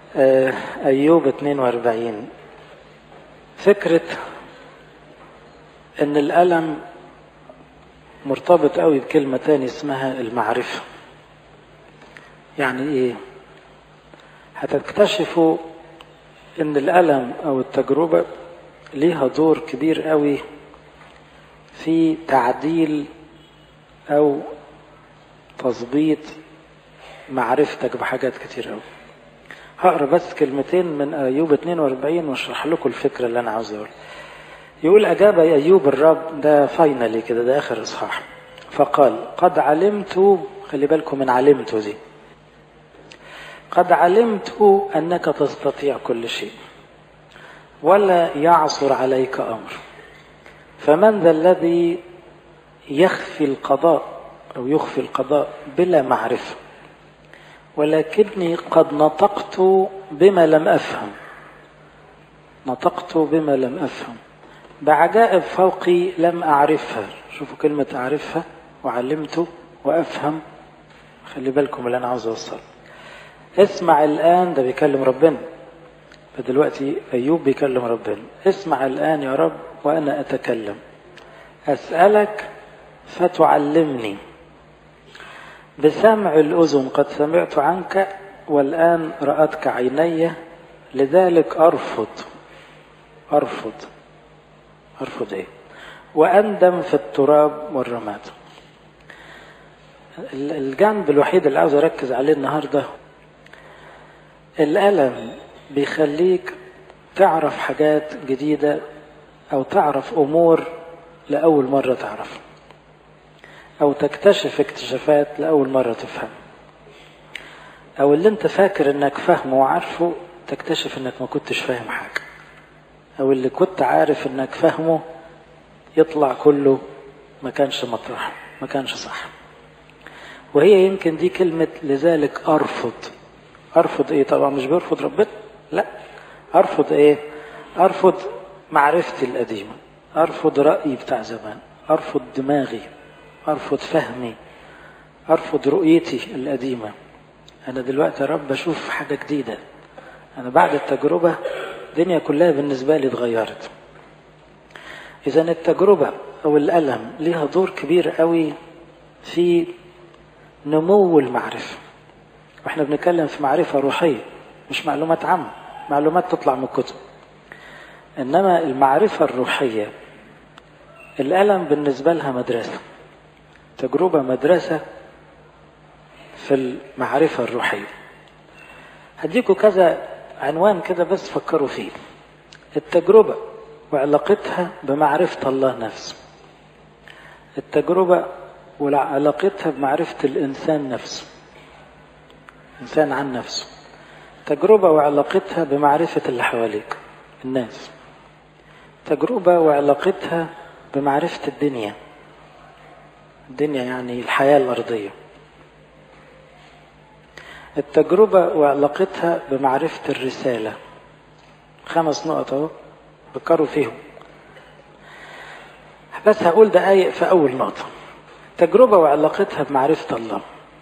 آه، أيوب 42 فكرة إن الألم مرتبط قوي بكلمة تاني اسمها المعرفة يعني إيه؟ هتكتشفوا إن الألم أو التجربة ليها دور كبير قوي في تعديل أو تظبيط معرفتك بحاجات كتير قوي هقرا بس كلمتين من ايوب 42 واشرح لكم الفكره اللي انا عاوز اقولها يقول اجاب ايوب الرب ده فاينلي كده ده اخر اصحاح فقال قد علمت خلي بالكم من علمت دي قد علمت انك تستطيع كل شيء ولا يعصر عليك امر فمن ذا الذي يخفي القضاء او يخفي القضاء بلا معرفه ولكني قد نطقت بما لم افهم نطقت بما لم افهم بعجائب فوقي لم اعرفها شوفوا كلمه اعرفها وعلمت وافهم خلي بالكم اللي انا عاوز اوصل اسمع الان ده بيكلم ربنا فدلوقتي ايوب بيكلم ربنا اسمع الان يا رب وانا اتكلم اسالك فتعلمني بسمع الأذن قد سمعت عنك والآن رأتك عيني لذلك أرفض أرفض أرفض إيه وأندم في التراب والرماد الجانب الوحيد اللي عاوز أركز عليه النهاردة الألم بيخليك تعرف حاجات جديدة أو تعرف أمور لأول مرة تعرفها أو تكتشف اكتشافات لأول مرة تفهم أو اللي أنت فاكر إنك فاهمه وعارفه تكتشف إنك ما كنتش فاهم حاجة أو اللي كنت عارف إنك فاهمه يطلع كله ما كانش مطرح ما كانش صح وهي يمكن دي كلمة لذلك أرفض أرفض إيه طبعا مش بيرفض ربنا لا أرفض إيه أرفض معرفتي القديمة أرفض رأيي بتاع زمان أرفض دماغي أرفض فهمي أرفض رؤيتي القديمة أنا دلوقتي يا رب بشوف حاجة جديدة أنا بعد التجربة الدنيا كلها بالنسبة لي اتغيرت إذا التجربة أو الألم ليها دور كبير قوي في نمو المعرفة واحنا بنتكلم في معرفة روحية مش معلومات عامة معلومات تطلع من الكتب إنما المعرفة الروحية الألم بالنسبة لها مدرسة تجربة مدرسة في المعرفة الروحية هديكوا كذا عنوان كده بس فكروا فيه التجربة وعلاقتها بمعرفة الله نفسه التجربة وعلاقتها بمعرفة الإنسان نفسه إنسان عن نفسه تجربة وعلاقتها بمعرفة اللي حواليك الناس تجربة وعلاقتها بمعرفة الدنيا الدنيا يعني الحياة الأرضية التجربة وعلاقتها بمعرفة الرسالة خمس نقط اهو فكروا فيهم بس هقول دقايق في أول نقطة تجربة وعلاقتها بمعرفة الله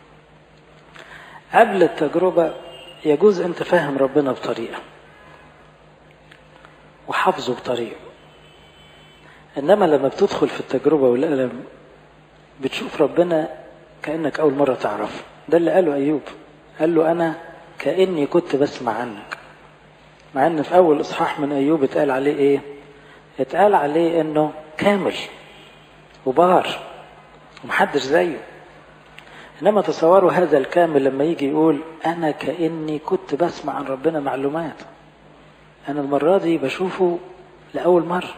قبل التجربة يجوز أنت فاهم ربنا بطريقة وحافظه بطريقة إنما لما بتدخل في التجربة والألم بتشوف ربنا كأنك أول مرة تعرفه ده اللي قاله أيوب قال له أنا كأني كنت بسمع عنك مع أن في أول إصحاح من أيوب اتقال عليه إيه اتقال عليه أنه كامل وبار ومحدش زيه إنما تصوروا هذا الكامل لما يجي يقول أنا كأني كنت بسمع عن ربنا معلومات أنا المرة دي بشوفه لأول مرة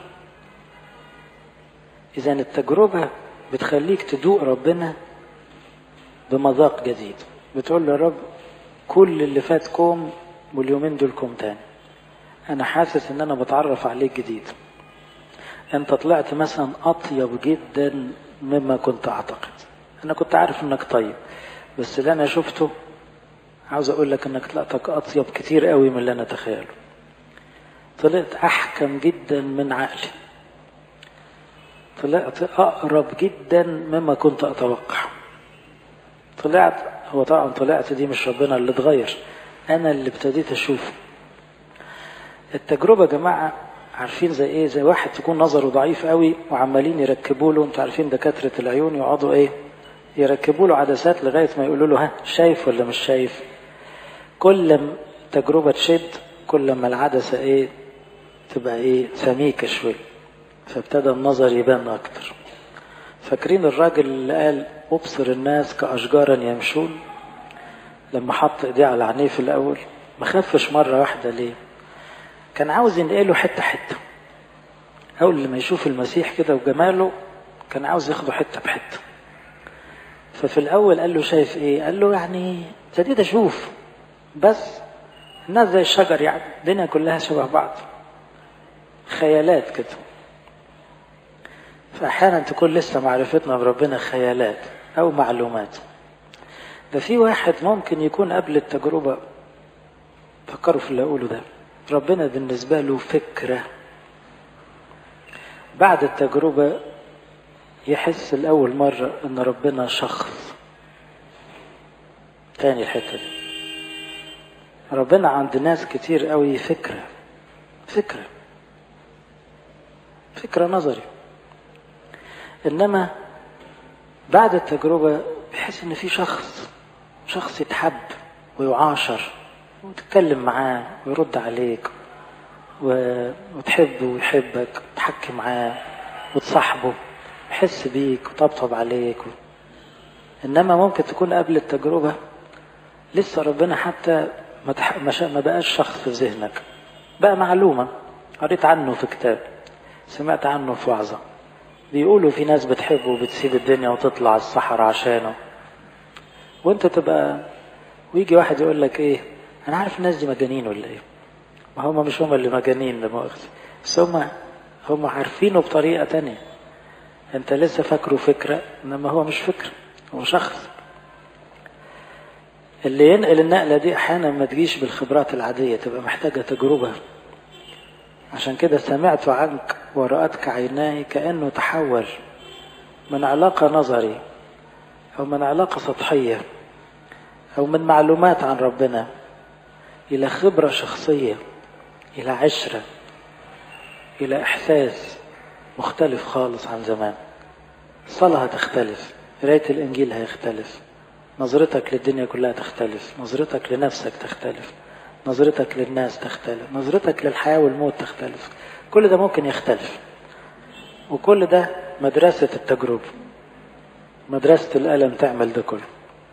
إذا التجربة بتخليك تدوق ربنا بمذاق جديد بتقول له يا رب كل اللي فات كوم واليومين دول كوم تاني انا حاسس ان انا بتعرف عليك جديد انت طلعت مثلا اطيب جدا مما كنت اعتقد انا كنت عارف انك طيب بس اللي انا شفته عاوز اقول لك انك طلعتك اطيب كتير قوي من اللي انا اتخيله طلعت احكم جدا من عقلي طلعت اقرب جدا مما كنت اتوقع طلعت هو طبعا طلعت دي مش ربنا اللي اتغير أنا اللي ابتديت أشوفه التجربة يا جماعة عارفين زي ايه زي واحد تكون نظره ضعيف قوي وعمالين يركبوا له انتوا عارفين دكاترة العيون يقعدوا ايه يركبوا له عدسات لغاية ما يقولوا له ها شايف ولا مش شايف كل ما تجربة تشد كل ما العدسة ايه تبقى ايه سميكة شوية فابتدى النظر يبان اكتر فاكرين الراجل اللي قال ابصر الناس كاشجارا يمشون لما حط ايديه على عينيه في الاول ما خافش مرة واحدة ليه كان عاوز ينقله حتة حتة أول لما يشوف المسيح كده وجماله كان عاوز ياخده حتة بحتة ففي الأول قال له شايف إيه؟ قال له يعني ابتديت أشوف بس الناس زي الشجر يعني الدنيا كلها شبه بعض خيالات كده فأحيانا تكون لسه معرفتنا بربنا خيالات أو معلومات ده في واحد ممكن يكون قبل التجربة فكروا في اللي أقوله ده ربنا بالنسبة له فكرة بعد التجربة يحس لأول مرة أن ربنا شخص تاني الحتة دي ربنا عند ناس كتير قوي فكرة فكرة فكرة نظري إنما بعد التجربة بيحس إن في شخص شخص يتحب ويعاشر وتتكلم معاه ويرد عليك وتحبه ويحبك تحكي معاه وتصاحبه يحس بيك وطبطب عليك و... انما ممكن تكون قبل التجربة لسه ربنا حتى ما, تح... ما, ش... ما بقاش شخص في ذهنك بقى معلومة قريت عنه في كتاب سمعت عنه في وعظة بيقولوا في ناس بتحبه وبتسيب الدنيا وتطلع الصحراء عشانه وانت تبقى ويجي واحد يقول لك ايه انا عارف الناس دي مجانين ولا ايه ما هم مش هم اللي مجانين لمؤاخذة بس هم هم عارفينه بطريقة تانية انت لسه فاكره فكرة انما هو مش فكرة هو شخص اللي ينقل النقلة دي احيانا ما تجيش بالخبرات العادية تبقى محتاجة تجربة عشان كده سمعت عنك ورأتك عيناي كأنه تحول من علاقة نظري أو من علاقة سطحية أو من معلومات عن ربنا إلى خبرة شخصية إلى عشرة إلى إحساس مختلف خالص عن زمان الصلاة هتختلف قراية الإنجيل هيختلف نظرتك للدنيا كلها تختلف نظرتك لنفسك تختلف نظرتك للناس تختلف نظرتك للحياة والموت تختلف كل ده ممكن يختلف وكل ده مدرسة التجربة مدرسة الألم تعمل ده كله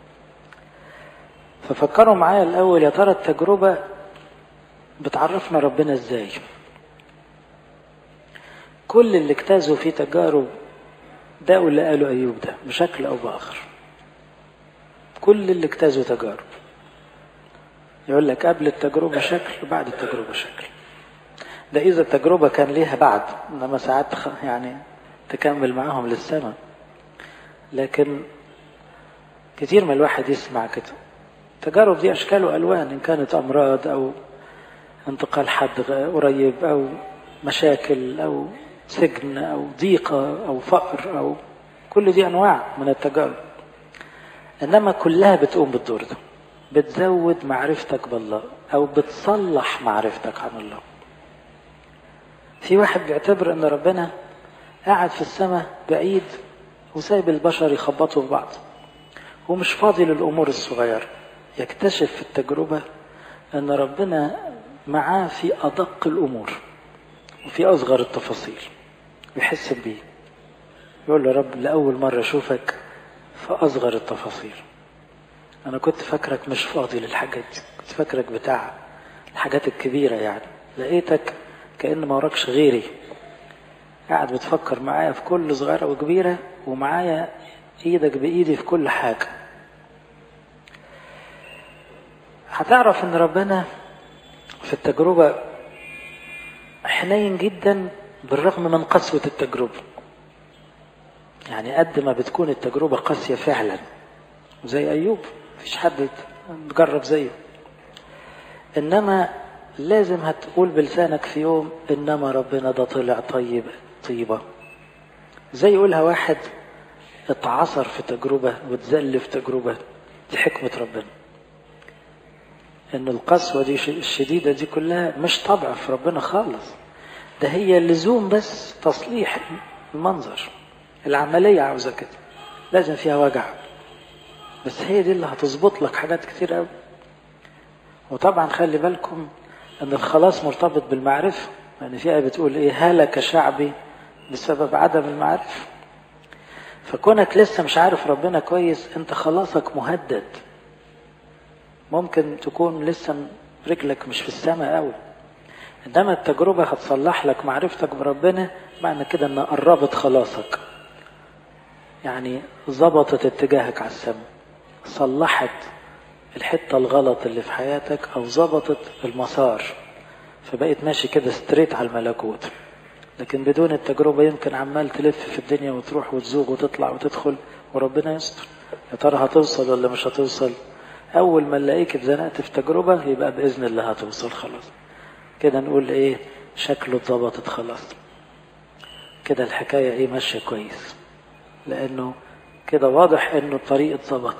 ففكروا معايا الأول يا ترى التجربة بتعرفنا ربنا ازاي كل اللي اجتازوا في تجارب ده اللي قاله أيوب ده بشكل أو بآخر كل اللي اجتازوا تجارب يقول لك قبل التجربة شكل وبعد التجربة شكل ده إذا التجربة كان ليها بعد إنما ساعات يعني تكمل معاهم للسنة لكن كتير من الواحد يسمع كده التجارب دي أشكال وألوان إن كانت أمراض أو انتقال حد قريب أو مشاكل أو سجن أو ضيقة أو فقر أو كل دي أنواع من التجارب إنما كلها بتقوم بالدور ده بتزود معرفتك بالله أو بتصلح معرفتك عن الله في واحد بيعتبر ان ربنا قاعد في السماء بعيد وسايب البشر يخبطوا في بعض ومش فاضي للامور الصغيره يكتشف في التجربه ان ربنا معاه في ادق الامور وفي اصغر التفاصيل يحس بيه يقول له رب لاول مره اشوفك في اصغر التفاصيل انا كنت فاكرك مش فاضي للحاجات دي كنت فاكرك بتاع الحاجات الكبيره يعني لقيتك كأن ما وراكش غيري قاعد بتفكر معايا في كل صغيرة وكبيرة ومعايا ايدك بايدي في كل حاجة هتعرف ان ربنا في التجربة حنين جدا بالرغم من قسوة التجربة يعني قد ما بتكون التجربة قاسية فعلا زي أيوب مفيش حد مجرب زيه إنما لازم هتقول بلسانك في يوم انما ربنا ده طلع طيب طيبة زي يقولها واحد اتعصر في تجربة واتذل في تجربة دي حكمة ربنا ان القسوة دي الشديدة دي كلها مش طبع في ربنا خالص ده هي اللزوم بس تصليح المنظر العملية عاوزة كده لازم فيها وجع بس هي دي اللي هتظبط لك حاجات كتير قوي وطبعا خلي بالكم ان الخلاص مرتبط بالمعرفة يعني في آية بتقول ايه هلك شعبي بسبب عدم المعرفة فكونك لسه مش عارف ربنا كويس انت خلاصك مهدد ممكن تكون لسه رجلك مش في السماء قوي انما التجربة هتصلح لك معرفتك بربنا معنى كده ان قربت خلاصك يعني ظبطت اتجاهك على السماء صلحت الحتة الغلط اللي في حياتك او ظبطت المسار فبقيت ماشي كده ستريت على الملكوت لكن بدون التجربة يمكن عمال تلف في الدنيا وتروح وتزوغ وتطلع وتدخل وربنا يستر يا ترى هتوصل ولا مش هتوصل أول ما نلاقيك اتزنقت في تجربة يبقى بإذن الله هتوصل خلاص كده نقول إيه شكله اتظبطت خلاص كده الحكاية إيه ماشية كويس لأنه كده واضح إنه الطريق اتظبط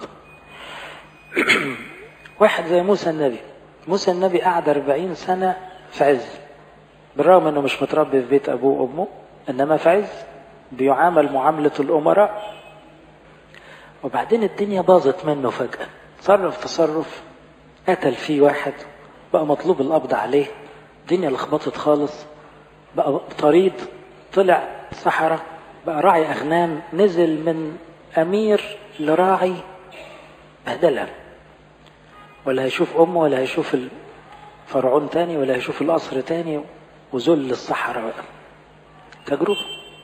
واحد زي موسى النبي موسى النبي قعد 40 سنة في عز بالرغم انه مش متربي في بيت ابوه وامه انما في عز بيعامل معاملة الامراء وبعدين الدنيا باظت منه فجأة تصرف تصرف قتل فيه واحد بقى مطلوب القبض عليه الدنيا لخبطت خالص بقى طريد طلع صحراء بقى راعي اغنام نزل من امير لراعي بهدلها ولا هيشوف امه ولا هيشوف فرعون تاني ولا هيشوف القصر تاني وذل الصحراء بقى تجربة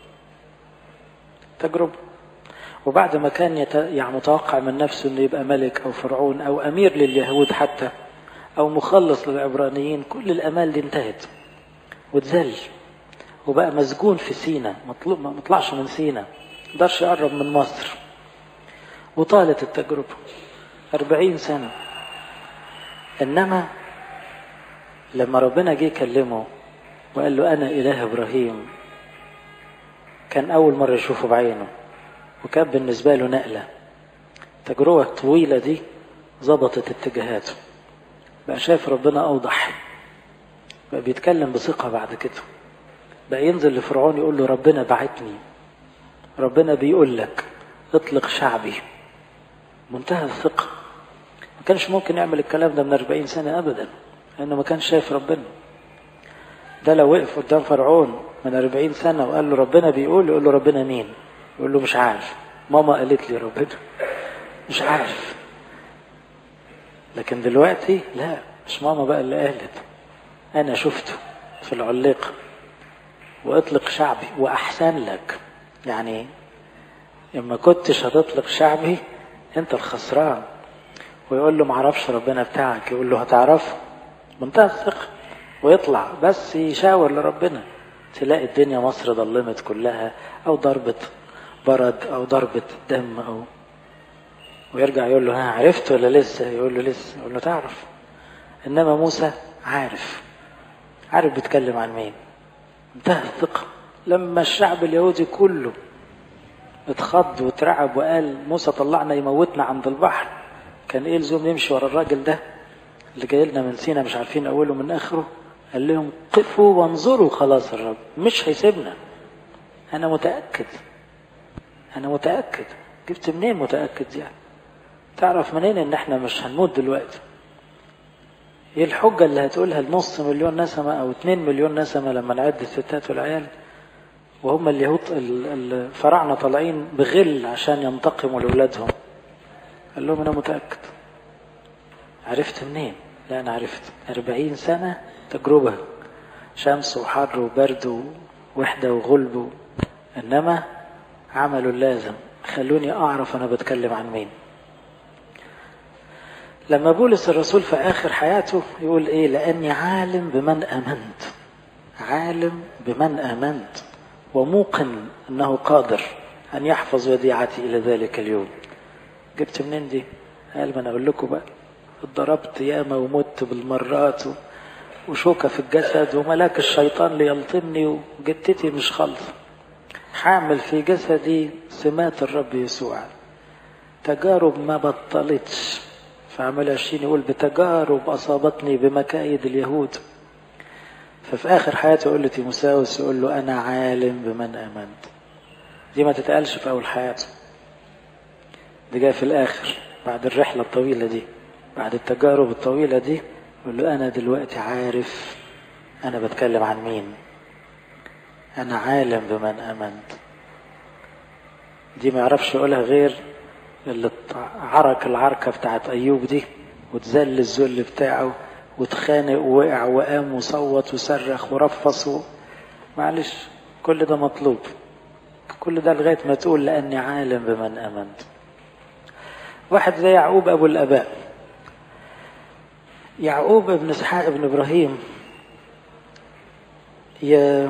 تجربة وبعد ما كان يت... يعني متوقع من نفسه انه يبقى ملك او فرعون او امير لليهود حتى او مخلص للعبرانيين كل الامال دي انتهت واتذل وبقى مسجون في سينا مطلوب ما طلعش من سينا مقدرش يقرب من مصر وطالت التجربة أربعين سنة إنما لما ربنا جه يكلمه وقال له أنا إله إبراهيم كان أول مرة يشوفه بعينه وكان بالنسبة له نقلة تجربة طويلة دي ظبطت اتجاهاته بقى شايف ربنا أوضح بقى بيتكلم بثقة بعد كده بقى ينزل لفرعون يقول له ربنا بعتني ربنا بيقول لك اطلق شعبي منتهى الثقة ما كانش ممكن يعمل الكلام ده من 40 سنة أبدا لأنه ما كانش شايف ربنا ده لو وقف قدام فرعون من 40 سنة وقال له ربنا بيقول يقول له ربنا مين يقول له مش عارف ماما قالت لي ربنا مش عارف لكن دلوقتي لا مش ماما بقى اللي قالت أنا شفته في العليقة وأطلق شعبي وأحسن لك يعني إما كنتش هتطلق شعبي أنت الخسران ويقول له معرفش ربنا بتاعك يقول له هتعرفه منتهى الثقة ويطلع بس يشاور لربنا تلاقي الدنيا مصر ضلمت كلها أو ضربة برد أو ضربة دم أو ويرجع يقول له ها عرفت ولا لسه يقول له لسه يقول له تعرف إنما موسى عارف عارف بيتكلم عن مين انتهى الثقة لما الشعب اليهودي كله اتخض واترعب وقال موسى طلعنا يموتنا عند البحر كان ايه لزوم يمشي ورا الراجل ده اللي جاي لنا من سينا مش عارفين اوله من اخره قال لهم قفوا وانظروا خلاص الرب مش هيسيبنا انا متاكد انا متاكد جبت منين متاكد يعني تعرف منين ان احنا مش هنموت دلوقتي ايه الحجة اللي هتقولها لنص مليون نسمة او اتنين مليون نسمة لما نعد الستات والعيال وهم اليهود الفراعنة طالعين بغل عشان ينتقموا لأولادهم قال لهم أنا متأكد عرفت منين؟ لا أنا عرفت أربعين سنة تجربة شمس وحر وبرد ووحدة وغلب إنما عملوا اللازم خلوني أعرف أنا بتكلم عن مين لما بولس الرسول في آخر حياته يقول إيه لأني عالم بمن آمنت عالم بمن آمنت وموقن أنه قادر أن يحفظ وديعتي إلى ذلك اليوم جبت منين دي قال ما أنا أقول لكم بقى اتضربت ياما ومت بالمرات وشوكة في الجسد وملاك الشيطان ليلطمني وجدتي مش خالصة حامل في جسدي سمات الرب يسوع تجارب ما بطلتش في عمل عشرين يقول بتجارب أصابتني بمكايد اليهود ففي آخر حياته يقول لتيموساوس يقول له أنا عالم بمن آمنت دي ما تتقالش في أول حياته دي جاي في الآخر بعد الرحلة الطويلة دي بعد التجارب الطويلة دي يقول له أنا دلوقتي عارف أنا بتكلم عن مين أنا عالم بمن آمنت دي ما يعرفش يقولها غير اللي عرك العركة بتاعت أيوب دي وتذل الذل بتاعه واتخانق ووقع وقام وصوت وصرخ ورفص و... معلش كل ده مطلوب كل ده لغاية ما تقول لأني عالم بمن آمنت واحد زي يعقوب أبو الآباء يعقوب ابن إسحاق ابن إبراهيم ي...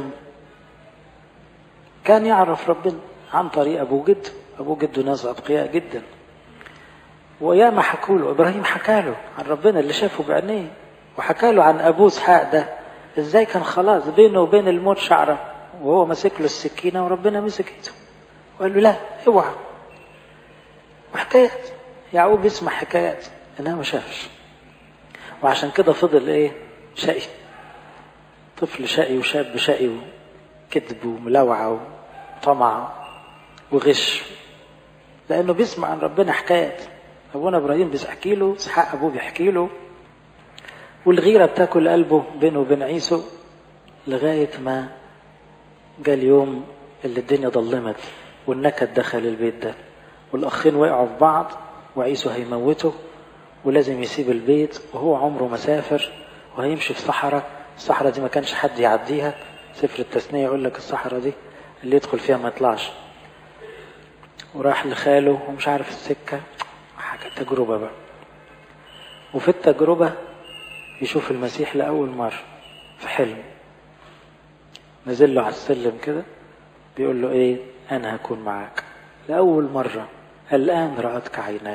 كان يعرف ربنا عن طريق أبو جد أبو جده ناس أتقياء جدا وياما حكوا له إبراهيم حكى له عن ربنا اللي شافه بعينيه وحكى له عن أبوه إسحاق ده إزاي كان خلاص بينه وبين الموت شعرة وهو ماسك له السكينة وربنا مسك ايده وقال له لا اوعى وحكايات يعقوب يسمع حكايات انها ما شافش وعشان كده فضل ايه شقي طفل شقي وشاب شقي وكذب وملوعة وطمع وغش لانه بيسمع عن ربنا حكايات ابونا ابراهيم بيحكي له اسحاق ابوه بيحكي له والغيره بتاكل قلبه بينه وبين عيسو لغايه ما جاء اليوم اللي الدنيا ضلمت والنكد دخل البيت ده والاخين وقعوا في بعض وعيسو هيموته ولازم يسيب البيت وهو عمره مسافر وهيمشي في صحراء الصحراء دي ما كانش حد يعديها سفر التثنية يقول لك الصحراء دي اللي يدخل فيها ما يطلعش وراح لخاله ومش عارف السكة حاجة تجربة بقى وفي التجربة يشوف المسيح لأول مرة في حلم نزل له على السلم كده بيقول له ايه انا هكون معاك لأول مرة الآن رأتك عيناي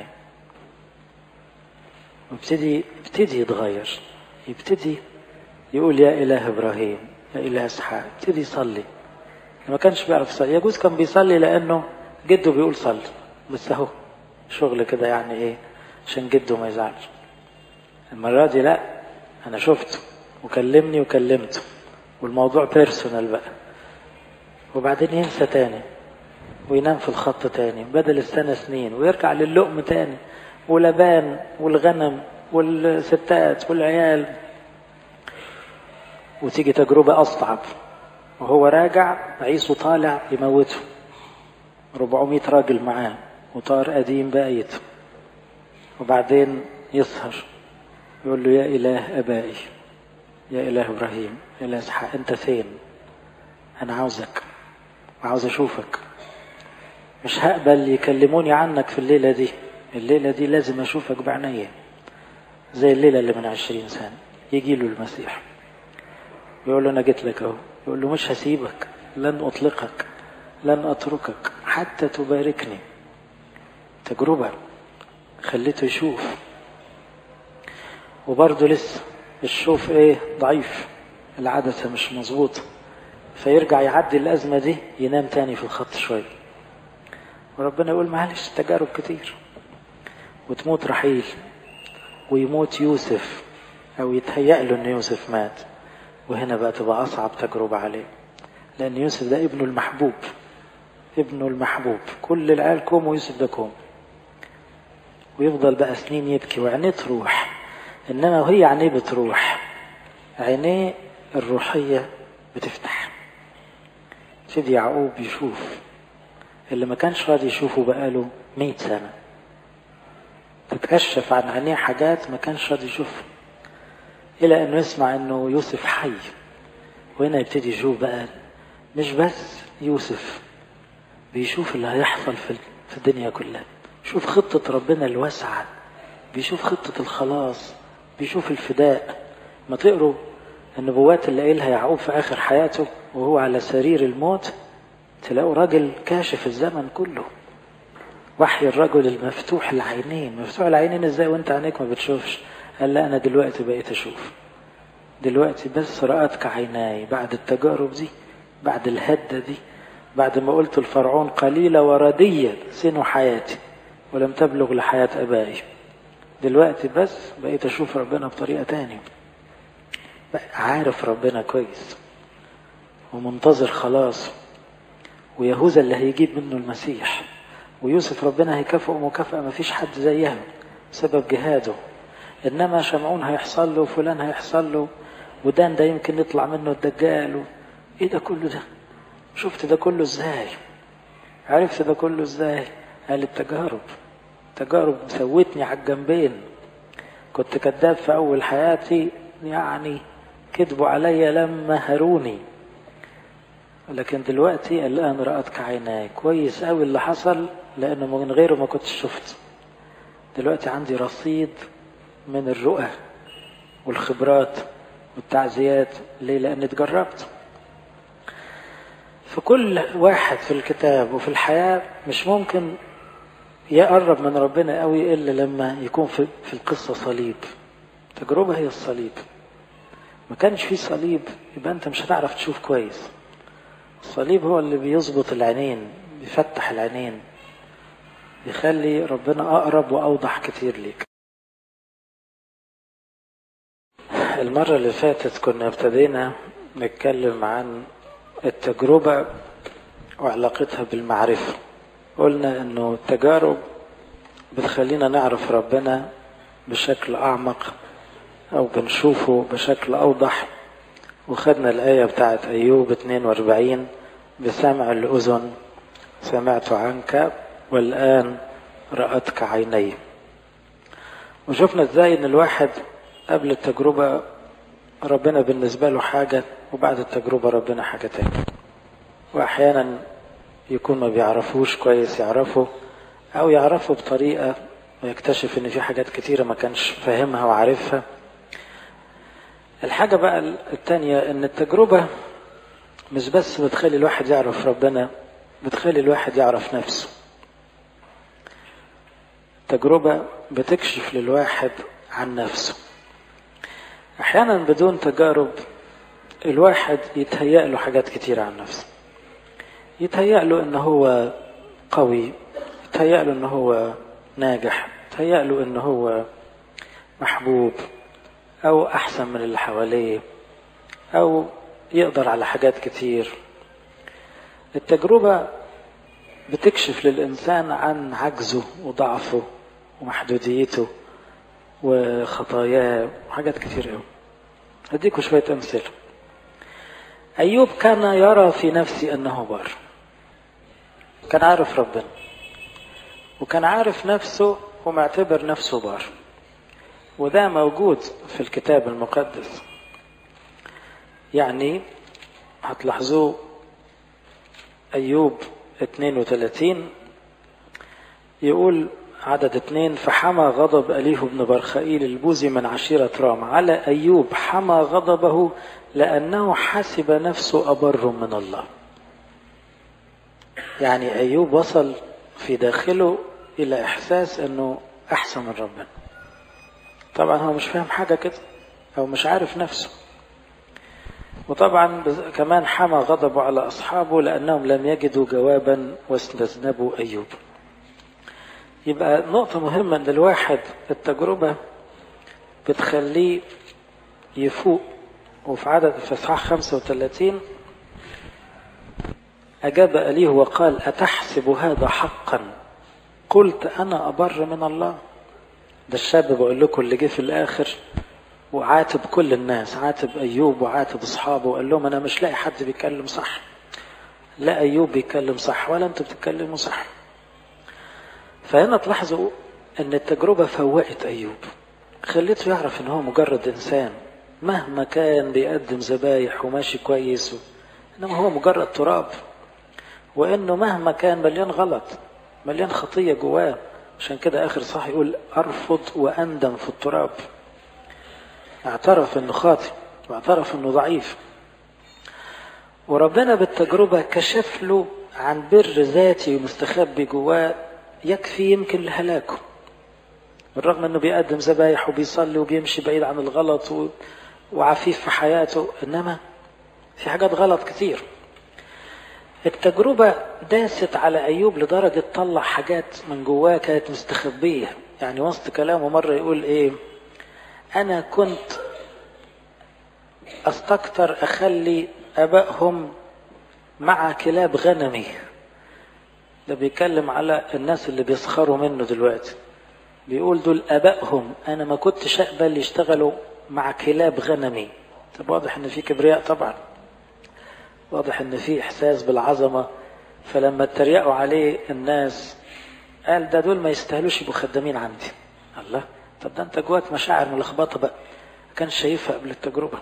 وابتدي يبتدي يتغير يبتدي يقول يا إله إبراهيم يا إله إسحاق يبتدي يصلي ما كانش بيعرف يصلي يجوز كان بيصلي لأنه جده بيقول صلي بس أهو شغل كده يعني إيه عشان جده ما يزعلش المرة دي لا أنا شفته وكلمني وكلمته والموضوع بيرسونال بقى وبعدين ينسى تاني وينام في الخط تاني بدل السنة سنين ويرجع للقم تاني ولبان والغنم والستات والعيال وتيجي تجربة أصعب وهو راجع عيسو طالع يموته 400 راجل معاه وطار قديم بايت وبعدين يسهر يقول له يا إله أبائي يا إله إبراهيم يا إله إسحاق أنت فين أنا عاوزك وعاوز أشوفك مش هقبل يكلموني عنك في الليلة دي الليلة دي لازم أشوفك بعينيا زي الليلة اللي من عشرين سنة يجي له المسيح يقول له أنا جيت لك أهو يقول له مش هسيبك لن أطلقك لن أتركك حتى تباركني تجربة خليته يشوف وبرضه لسه الشوف ايه ضعيف العدسة مش مظبوطة فيرجع يعدي الأزمة دي ينام تاني في الخط شوية وربنا يقول معلش تجارب كتير وتموت رحيل ويموت يوسف أو يتهيأ له إن يوسف مات وهنا بقى تبقى أصعب تجربة عليه لأن يوسف ده ابنه المحبوب ابنه المحبوب كل العيال كوم ويوسف ده كوم ويفضل بقى سنين يبكي وعينيه تروح إنما وهي عينيه بتروح عينيه الروحية بتفتح سيدي يعقوب يشوف اللي ما كانش راضي يشوفه بقاله مئة سنة تتكشف عن عينيه حاجات ما كانش راضي يشوفها إلى أنه يسمع أنه يوسف حي وهنا يبتدي يشوف بقى مش بس يوسف بيشوف اللي هيحصل في الدنيا كلها بيشوف خطة ربنا الواسعة بيشوف خطة الخلاص بيشوف الفداء ما تقروا النبوات اللي قايلها يعقوب في آخر حياته وهو على سرير الموت تلاقوا راجل كاشف الزمن كله وحي الرجل المفتوح العينين مفتوح العينين ازاي وانت عينيك ما بتشوفش قال لا انا دلوقتي بقيت اشوف دلوقتي بس رأتك عيناي بعد التجارب دي بعد الهدة دي بعد ما قلت الفرعون قليلة وردية سن حياتي ولم تبلغ لحياة أبائي دلوقتي بس بقيت اشوف ربنا بطريقة تاني عارف ربنا كويس ومنتظر خلاص ويهوذا اللي هيجيب منه المسيح ويوسف ربنا هيكافئه مكافأة ما فيش حد زيها بسبب جهاده انما شمعون هيحصل له وفلان هيحصل له ودان ده يمكن يطلع منه الدجال و... ايه ده كله ده شفت ده كله ازاي عرفت ده كله ازاي قال التجارب تجارب سوتني على الجنبين كنت كذاب في اول حياتي يعني كذبوا عليا لما هروني لكن دلوقتي الان رأتك عيناي كويس قوي اللي حصل لانه من غيره ما كنتش شفت دلوقتي عندي رصيد من الرؤى والخبرات والتعزيات ليه لان اتجربت فكل واحد في الكتاب وفي الحياة مش ممكن يقرب من ربنا قوي إلا لما يكون في, في القصة صليب تجربة هي الصليب ما كانش فيه صليب يبقى أنت مش هتعرف تشوف كويس الصليب هو اللي بيظبط العينين بيفتح العينين بيخلي ربنا أقرب وأوضح كتير ليك المرة اللي فاتت كنا ابتدينا نتكلم عن التجربة وعلاقتها بالمعرفة قلنا انه التجارب بتخلينا نعرف ربنا بشكل اعمق او بنشوفه بشكل اوضح وخدنا الآية بتاعت أيوب 42 بسمع الأذن سمعت عنك والآن رأتك عيني وشفنا ازاي ان الواحد قبل التجربة ربنا بالنسبة له حاجة وبعد التجربة ربنا حاجة تانية وأحيانا يكون ما بيعرفوش كويس يعرفه أو يعرفه بطريقة ويكتشف إن في حاجات كتيرة ما كانش فاهمها وعارفها الحاجة بقى التانية إن التجربة مش بس بتخلي الواحد يعرف ربنا بتخلي الواحد يعرف نفسه تجربة بتكشف للواحد عن نفسه أحيانا بدون تجارب الواحد يتهيأ له حاجات كتير عن نفسه يتهيأ له إن هو قوي يتهيأ له إن هو ناجح يتهيأ له إن هو محبوب أو أحسن من اللي حواليه أو يقدر على حاجات كتير التجربة بتكشف للإنسان عن عجزه وضعفه ومحدوديته وخطاياه وحاجات كتير قوي هديكوا شوية أمثلة أيوب كان يرى في نفسه أنه بار كان عارف ربنا وكان عارف نفسه ومعتبر نفسه بار وده موجود في الكتاب المقدس يعني هتلاحظوه أيوب 32 يقول عدد اثنين فحمى غضب أليه بن برخائيل البوزي من عشيرة رام على أيوب حمى غضبه لأنه حسب نفسه أبر من الله يعني أيوب وصل في داخله إلى إحساس أنه أحسن من ربنا طبعا هو مش فاهم حاجة كده أو مش عارف نفسه وطبعا كمان حمى غضبه على أصحابه لأنهم لم يجدوا جوابا واستذنبوا أيوب يبقى نقطة مهمة ان الواحد التجربة بتخليه يفوق وفي عدد في اصحاح 35 أجاب أليه وقال أتحسب هذا حقا قلت أنا أبر من الله ده الشاب بقول لكم اللي جه في الآخر وعاتب كل الناس عاتب أيوب وعاتب أصحابه وقال لهم أنا مش لاقي حد بيتكلم صح لا أيوب بيتكلم صح ولا أنتوا بتتكلموا صح فهنا تلاحظوا ان التجربة فوقت ايوب خليته يعرف ان هو مجرد انسان مهما كان بيقدم ذبايح وماشي كويس و... انما هو مجرد تراب وانه مهما كان مليان غلط مليان خطية جواه عشان كده اخر صح يقول ارفض واندم في التراب اعترف انه خاطئ واعترف انه ضعيف وربنا بالتجربة كشف له عن بر ذاتي مستخبي جواه يكفي يمكن لهلاكه بالرغم انه بيقدم ذبايح وبيصلي وبيمشي بعيد عن الغلط و... وعفيف في حياته انما في حاجات غلط كتير التجربة داست على أيوب لدرجة طلع حاجات من جواه كانت مستخبية يعني وسط كلامه مرة يقول ايه انا كنت استكتر اخلي ابائهم مع كلاب غنمي ده بيتكلم على الناس اللي بيسخروا منه دلوقتي بيقول دول ابائهم انا ما كنتش اقبل يشتغلوا مع كلاب غنمي طب واضح ان في كبرياء طبعا واضح ان في احساس بالعظمه فلما اتريقوا عليه الناس قال ده دول ما يستاهلوش يبقوا خدامين عندي الله طب ده انت جواك مشاعر ملخبطه بقى ما كانش شايفها قبل التجربه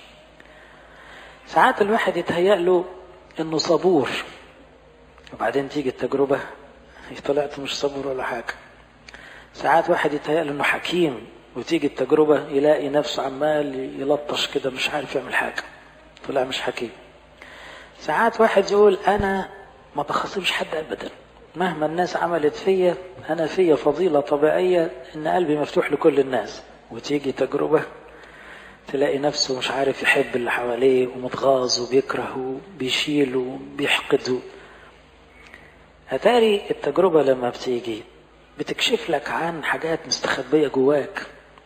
ساعات الواحد يتهيأ له انه صبور وبعدين تيجي التجربه طلعت مش صبور ولا حاجه ساعات واحد يتهيأ له انه حكيم وتيجي التجربه يلاقي نفسه عمال يلطش كده مش عارف يعمل حاجه طلع مش حكيم ساعات واحد يقول انا ما بخاصمش حد ابدا مهما الناس عملت فيا انا فيا فضيله طبيعيه ان قلبي مفتوح لكل الناس وتيجي تجربه تلاقي نفسه مش عارف يحب اللي حواليه ومتغاظ وبيكره وبيشيل وبيحقد اتاري التجربه لما بتيجي بتكشف لك عن حاجات مستخبيه جواك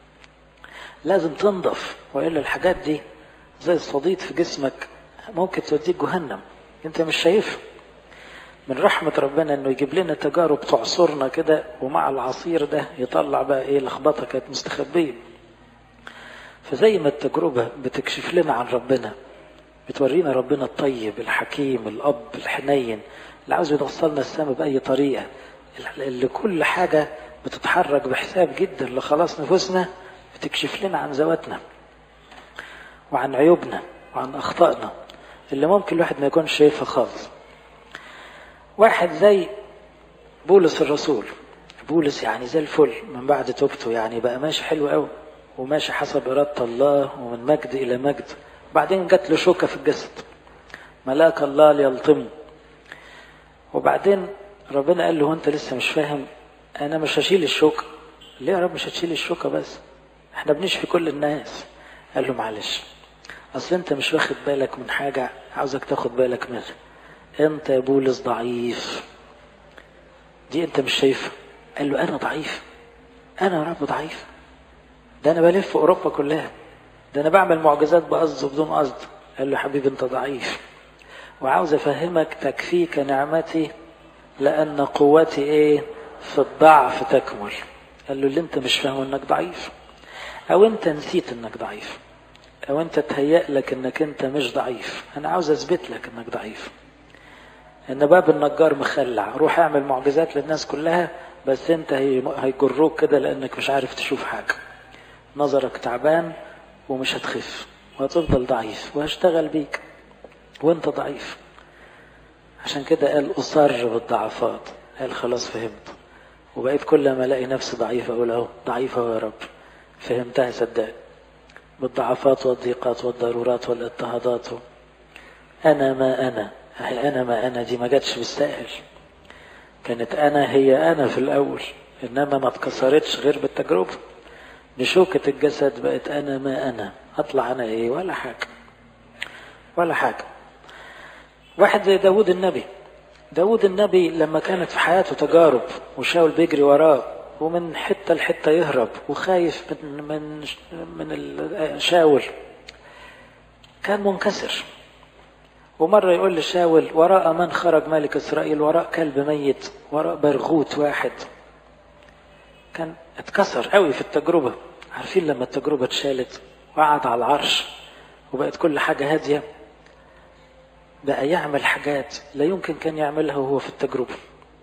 لازم تنضف والا الحاجات دي زي الصديد في جسمك ممكن توديك جهنم انت مش شايفها من رحمة ربنا انه يجيب لنا تجارب تعصرنا كده ومع العصير ده يطلع بقى ايه لخبطة كانت مستخبية فزي ما التجربة بتكشف لنا عن ربنا بتورينا ربنا الطيب الحكيم الأب الحنين اللي عاوز يوصلنا السماء بأي طريقة اللي كل حاجة بتتحرك بحساب جدا لخلاص نفوسنا بتكشف لنا عن ذواتنا وعن عيوبنا وعن أخطائنا اللي ممكن الواحد ما يكونش شايفها خالص واحد زي بولس الرسول بولس يعني زي الفل من بعد توبته يعني بقى ماشي حلو قوي وماشي حسب إرادة الله ومن مجد إلى مجد وبعدين جات له شوكة في الجسد ملاك الله ليلطمه وبعدين ربنا قال له انت لسه مش فاهم انا مش هشيل الشوكة ليه يا رب مش هتشيل الشوكة بس احنا بنشفي كل الناس قال له معلش اصل انت مش واخد بالك من حاجة عاوزك تاخد بالك منها انت يا بولس ضعيف دي انت مش شايفها قال له انا ضعيف انا يا رب ضعيف ده انا بلف في اوروبا كلها ده انا بعمل معجزات بقصد وبدون قصد قال له حبيبي انت ضعيف وعاوز افهمك تكفيك نعمتي لان قوتي ايه في الضعف تكمل قال له اللي انت مش فاهمه انك ضعيف او انت نسيت انك ضعيف او انت تهيأ لك انك انت مش ضعيف انا عاوز اثبت لك انك ضعيف ان باب النجار مخلع روح اعمل معجزات للناس كلها بس انت هيجروك كده لانك مش عارف تشوف حاجة نظرك تعبان ومش هتخف وهتفضل ضعيف وهشتغل بيك وانت ضعيف عشان كده قال اصر بالضعفات قال خلاص فهمت وبقيت كل ما الاقي نفسي ضعيف اقول اهو ضعيفه يا رب فهمتها صدقني بالضعفات والضيقات والضرورات والاضطهادات انا ما انا هي انا ما انا دي ما جاتش بالسائل كانت انا هي انا في الاول انما ما اتكسرتش غير بالتجربه بشوكة الجسد بقت انا ما انا اطلع انا ايه ولا حاجه ولا حاجه واحد زي داود النبي داود النبي لما كانت في حياته تجارب وشاول بيجري وراه ومن حتة لحتة يهرب وخايف من من من شاول كان منكسر ومرة يقول لشاول وراء من خرج ملك إسرائيل وراء كلب ميت وراء برغوت واحد كان اتكسر قوي في التجربة عارفين لما التجربة اتشالت وقعد على العرش وبقت كل حاجة هادية بقى يعمل حاجات لا يمكن كان يعملها وهو في التجربة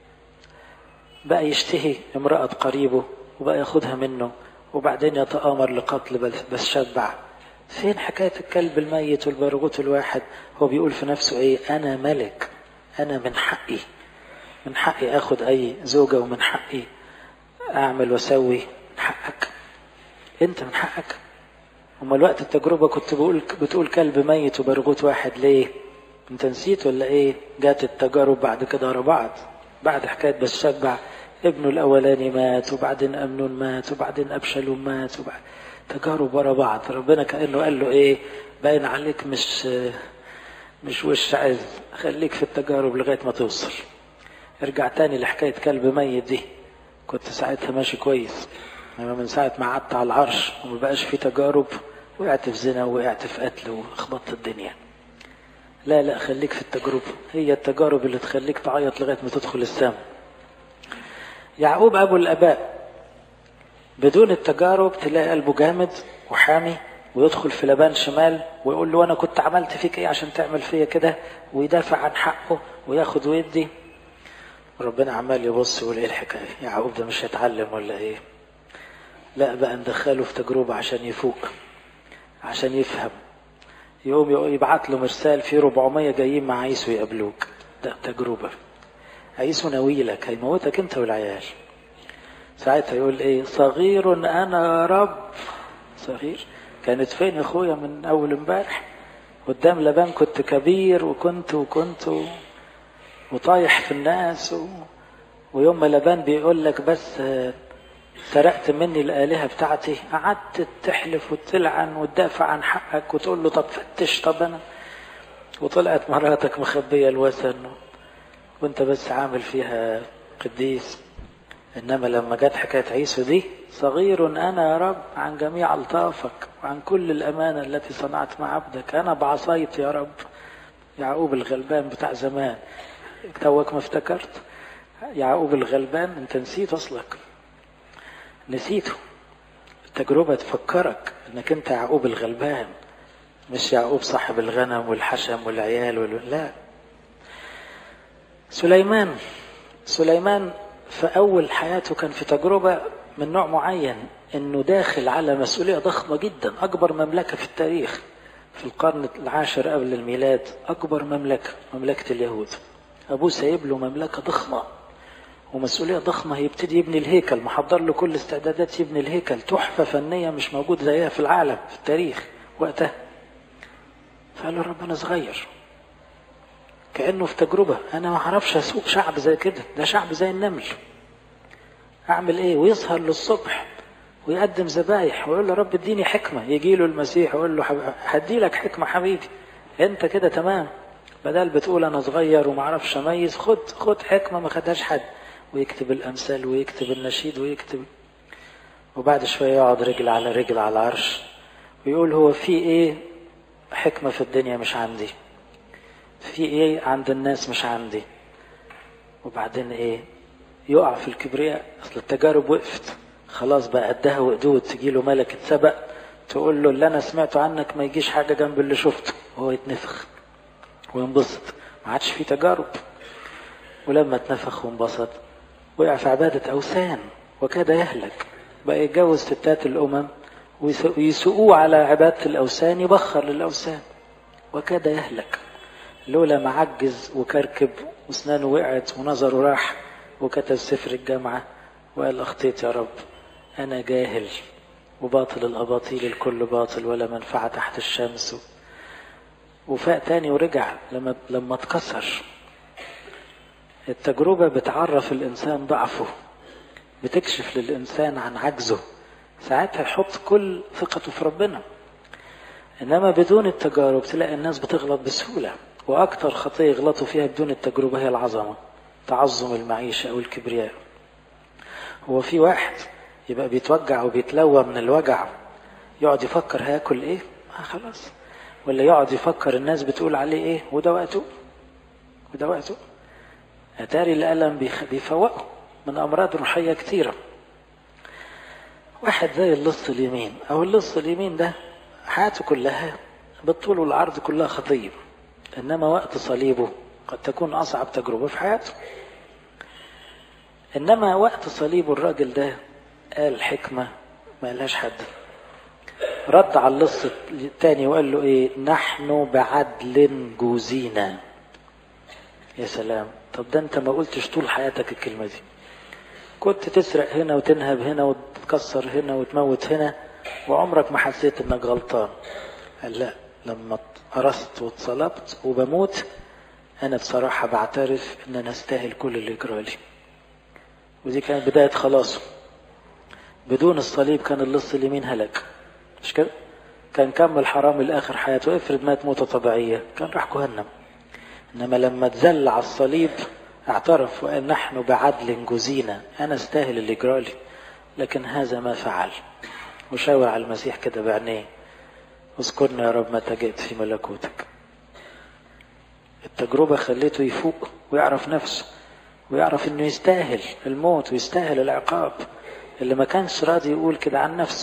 بقى يشتهي امرأة قريبه وبقى ياخدها منه وبعدين يتآمر لقتل بس شبع فين حكاية الكلب الميت والبرغوت الواحد هو بيقول في نفسه ايه انا ملك انا من حقي من حقي اخد اي زوجة ومن حقي اعمل واسوي من حقك انت من حقك اما الوقت التجربة كنت بقول بتقول كلب ميت وبرغوت واحد ليه انت نسيت ولا ايه جات التجارب بعد كده ورا بعض بعد حكاية بس شبع ابنه الاولاني مات وبعدين امنون مات وبعدين ابشلوم مات وبعد تجارب ورا بعض ربنا كانه قال له ايه باين عليك مش مش وش عز خليك في التجارب لغايه ما توصل ارجع تاني لحكايه كلب ميت دي كنت ساعتها ماشي كويس انما من ساعة ما قعدت على العرش وما بقاش في تجارب وقعت في زنا وقعت في قتل وخبطت الدنيا لا لا خليك في التجربة هي التجارب اللي تخليك تعيط لغاية ما تدخل السماء يعقوب أبو الآباء بدون التجارب تلاقي قلبه جامد وحامي ويدخل في لبان شمال ويقول له أنا كنت عملت فيك إيه عشان تعمل فيا كده ويدافع عن حقه وياخد ويدي ربنا عمال يبص يقول إيه الحكاية يعقوب ده مش هيتعلم ولا إيه لا بقى ندخله في تجربة عشان يفوق عشان يفهم يقوم يبعت له مرسال في 400 جايين مع عيسو يقابلوك ده تجربة عيسو ناويلك هيموتك انت والعيال ساعتها يقول ايه صغير انا يا رب صغير كانت فين يا اخويا من اول امبارح قدام لبان كنت كبير وكنت وكنت و... وطايح في الناس و... ويوم ما لبان بيقول لك بس سرقت مني الآلهة بتاعتي قعدت تحلف وتلعن وتدافع عن حقك وتقول له طب فتش طب أنا وطلعت مراتك مخبية الوثن وانت بس عامل فيها قديس إنما لما جت حكاية عيسو دي صغير أنا يا رب عن جميع ألطافك وعن كل الأمانة التي صنعت مع عبدك أنا بعصيت يا رب يعقوب الغلبان بتاع زمان توك ما افتكرت يعقوب الغلبان انت نسيت اصلك نسيته التجربة تفكرك انك انت يعقوب الغلبان مش يعقوب صاحب الغنم والحشم والعيال وال... لا سليمان سليمان في اول حياته كان في تجربة من نوع معين انه داخل على مسؤولية ضخمة جدا اكبر مملكة في التاريخ في القرن العاشر قبل الميلاد اكبر مملكة مملكة اليهود ابوه سايب له مملكة ضخمة ومسؤولية ضخمة هيبتدي يبني الهيكل محضر له كل استعدادات يبني الهيكل تحفة فنية مش موجود زيها في العالم في التاريخ وقتها فقال له ربنا صغير كأنه في تجربة أنا ما أعرفش أسوق شعب زي كده ده شعب زي النمل أعمل إيه ويسهر للصبح ويقدم ذبايح ويقول له رب اديني حكمة يجي له المسيح ويقول له هدي لك حكمة حبيبي أنت كده تمام بدل بتقول أنا صغير وما أعرفش أميز خد خد حكمة ما خدهاش حد ويكتب الأمثال ويكتب النشيد ويكتب وبعد شوية يقعد رجل على رجل على العرش ويقول هو في إيه حكمة في الدنيا مش عندي في إيه عند الناس مش عندي وبعدين إيه يقع في الكبرياء أصل التجارب وقفت خلاص بقى قدها وقدود تجي له ملكة سبق تقول له اللي أنا سمعته عنك ما يجيش حاجة جنب اللي شفته وهو يتنفخ وينبسط ما عادش في تجارب ولما اتنفخ وانبسط وقع في عبادة أوثان وكاد يهلك بقى يتجوز ستات الأمم ويسوقوه على عبادة الأوثان يبخر للأوثان وكاد يهلك لولا ما عجز وكركب واسنانه وقعت ونظره راح وكتب سفر الجامعة وقال أخطيت يا رب أنا جاهل وباطل الأباطيل الكل باطل ولا منفعة تحت الشمس وفاق تاني ورجع لما لما اتكسر التجربة بتعرف الإنسان ضعفه بتكشف للإنسان عن عجزه ساعتها يحط كل ثقته في ربنا إنما بدون التجارب تلاقي الناس بتغلط بسهولة وأكثر خطية يغلطوا فيها بدون التجربة هي العظمة تعظم المعيشة أو الكبرياء هو في واحد يبقى بيتوجع وبيتلوى من الوجع يقعد يفكر هياكل ايه آه خلاص ولا يقعد يفكر الناس بتقول عليه ايه وده وقته وده وقته أتاري الألم بيفوقه من أمراض روحية كتيرة واحد زي اللص اليمين أو اللص اليمين ده حياته كلها بالطول والعرض كلها خطية إنما وقت صليبه قد تكون أصعب تجربة في حياته إنما وقت صليبه الراجل ده قال حكمة ما قالهاش حد رد على اللص التاني وقال له ايه نحن بعدل جوزينا يا سلام طب ده انت ما قلتش طول حياتك الكلمة دي كنت تسرق هنا وتنهب هنا وتكسر هنا وتموت هنا وعمرك ما حسيت انك غلطان قال لا لما قرصت واتصلبت وبموت انا بصراحة بعترف ان انا استاهل كل اللي يجرالي ودي كانت بداية خلاصه بدون الصليب كان اللص اليمين هلك مش كده كان كمل حرام لاخر حياته افرض مات موته طبيعيه كان راح جهنم انما لما اتذل على الصليب اعترف وقال نحن بعدل جزينا أنا استاهل اللي جرالي لكن هذا ما فعل وشاور على المسيح كده بعينيه اذكرنا يا رب متى جئت في ملكوتك التجربة خليته يفوق ويعرف نفسه ويعرف انه يستاهل الموت ويستاهل العقاب اللي ما كانش راضي يقول كده عن نفسه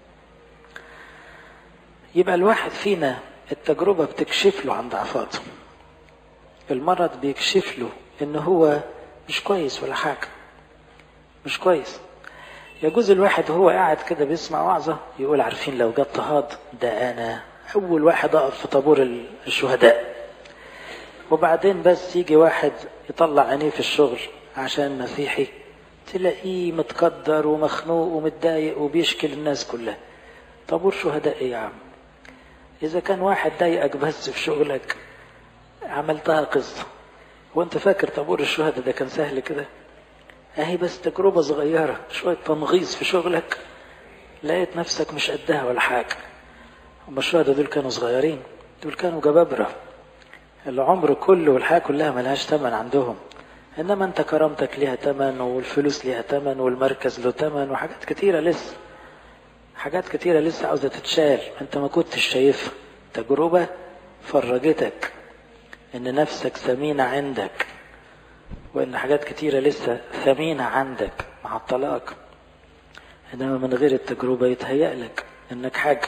يبقى الواحد فينا التجربة بتكشف له عن ضعفاته المرض بيكشف له ان هو مش كويس ولا حاجة مش كويس يجوز الواحد وهو قاعد كده بيسمع وعظة يقول عارفين لو جت اضطهاد ده انا اول واحد اقف في طابور الشهداء وبعدين بس يجي واحد يطلع عينيه في الشغل عشان مسيحي تلاقيه متقدر ومخنوق ومتضايق وبيشكي الناس كلها طابور شهداء ايه يا عم اذا كان واحد ضايقك بس في شغلك عملتها قصة وانت فاكر طابور الشهداء ده كان سهل كده اهي بس تجربة صغيرة شوية تنغيص في شغلك لقيت نفسك مش قدها ولا حاجة هم الشهداء دول كانوا صغيرين دول كانوا جبابرة العمر كله والحياة كلها ملهاش تمن عندهم انما انت كرامتك ليها تمن والفلوس ليها تمن والمركز له تمن وحاجات كتيرة لسه حاجات كتيرة لسه عاوزة تتشال انت ما كنتش شايفها تجربة فرجتك ان نفسك ثمينة عندك وان حاجات كتيرة لسه ثمينة عندك مع الطلاق انما من غير التجربة يتهيأ لك انك حاجة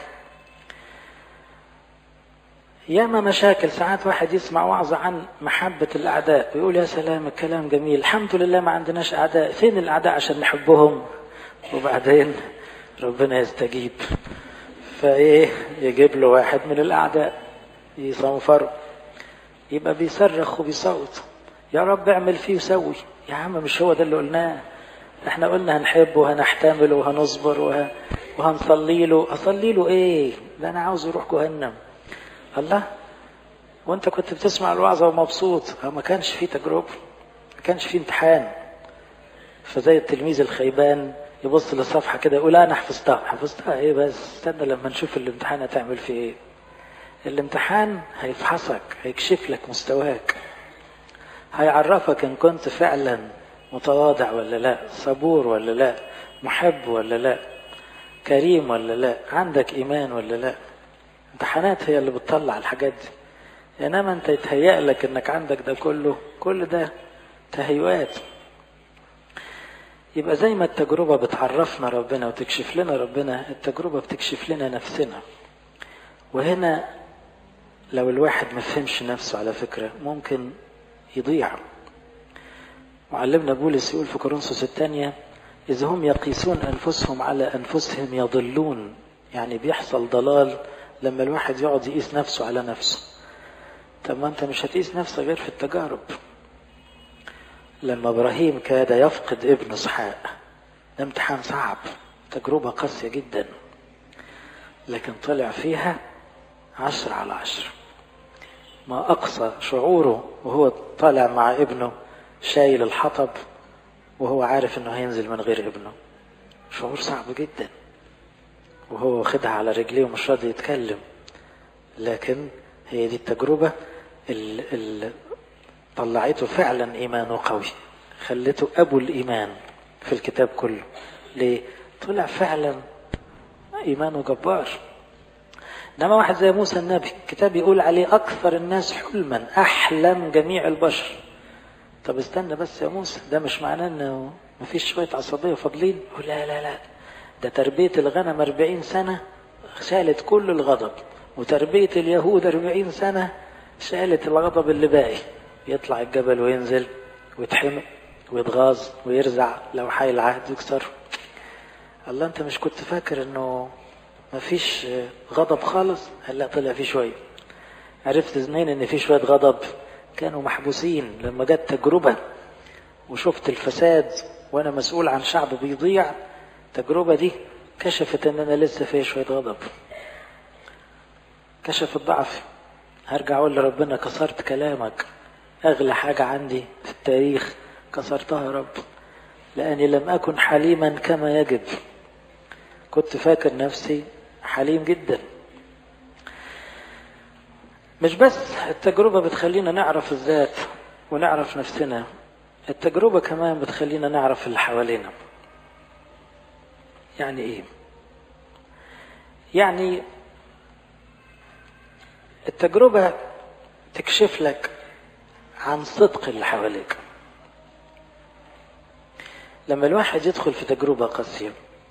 ياما مشاكل ساعات واحد يسمع وعظة عن محبة الأعداء ويقول يا سلام الكلام جميل الحمد لله ما عندناش أعداء فين الأعداء عشان نحبهم وبعدين ربنا يستجيب فإيه يجيب له واحد من الأعداء يصنفره يبقى بيصرخ وبيصوت يا رب اعمل فيه وسوي يا عم مش هو ده اللي قلناه احنا قلنا هنحبه وهنحتمله وهنصبر وه... وهنصلي له اصلي له ايه ده انا عاوز يروح جهنم الله وانت كنت بتسمع الوعظة ومبسوط ما كانش فيه تجربة ما كانش فيه امتحان فزي التلميذ الخيبان يبص للصفحة كده يقول انا حفظتها حفظتها ايه بس استنى لما نشوف الامتحان هتعمل فيه ايه الامتحان هيفحصك هيكشف لك مستواك هيعرفك ان كنت فعلا متواضع ولا لا صبور ولا لا محب ولا لا كريم ولا لا عندك ايمان ولا لا امتحانات هي اللي بتطلع الحاجات دي انما انت يتهيأ لك انك عندك ده كله كل ده تهيؤات يبقى زي ما التجربة بتعرفنا ربنا وتكشف لنا ربنا التجربة بتكشف لنا نفسنا وهنا لو الواحد ما فهمش نفسه على فكرة ممكن يضيع معلمنا بولس يقول في كورنثوس الثانية إذا هم يقيسون أنفسهم على أنفسهم يضلون يعني بيحصل ضلال لما الواحد يقعد يقيس نفسه على نفسه طب ما انت مش هتقيس نفسك غير في التجارب لما ابراهيم كاد يفقد ابن اسحاق ده امتحان صعب تجربة قاسية جدا لكن طلع فيها عشر على عشر ما أقصى شعوره وهو طالع مع ابنه شايل الحطب وهو عارف انه هينزل من غير ابنه شعور صعب جدا وهو واخدها على رجليه ومش راضي يتكلم لكن هي دي التجربة اللي طلعته فعلا إيمانه قوي خلته أبو الإيمان في الكتاب كله ليه؟ طلع فعلا إيمانه جبار إنما واحد زي موسى النبي الكتاب يقول عليه أكثر الناس حلما أحلم جميع البشر طب استنى بس يا موسى ده مش معناه إنه مفيش شوية عصبية فاضلين لا لا لا ده تربية الغنم أربعين سنة شالت كل الغضب وتربية اليهود أربعين سنة شالت الغضب اللي باقي يطلع الجبل وينزل ويتحمق ويتغاظ ويرزع لو حي العهد يكسر الله انت مش كنت فاكر انه مفيش غضب خالص هلا طلع في شوية عرفت منين ان في شوية غضب كانوا محبوسين لما جت تجربة وشفت الفساد وانا مسؤول عن شعب بيضيع التجربة دي كشفت ان انا لسه فيا شوية غضب كشفت ضعفي هرجع اقول لربنا كسرت كلامك اغلى حاجة عندي في التاريخ كسرتها يا رب لاني لم اكن حليما كما يجب كنت فاكر نفسي حليم جدا مش بس التجربة بتخلينا نعرف الذات ونعرف نفسنا التجربة كمان بتخلينا نعرف اللي حوالينا يعني ايه يعني التجربة تكشف لك عن صدق اللي حواليك لما الواحد يدخل في تجربة قاسية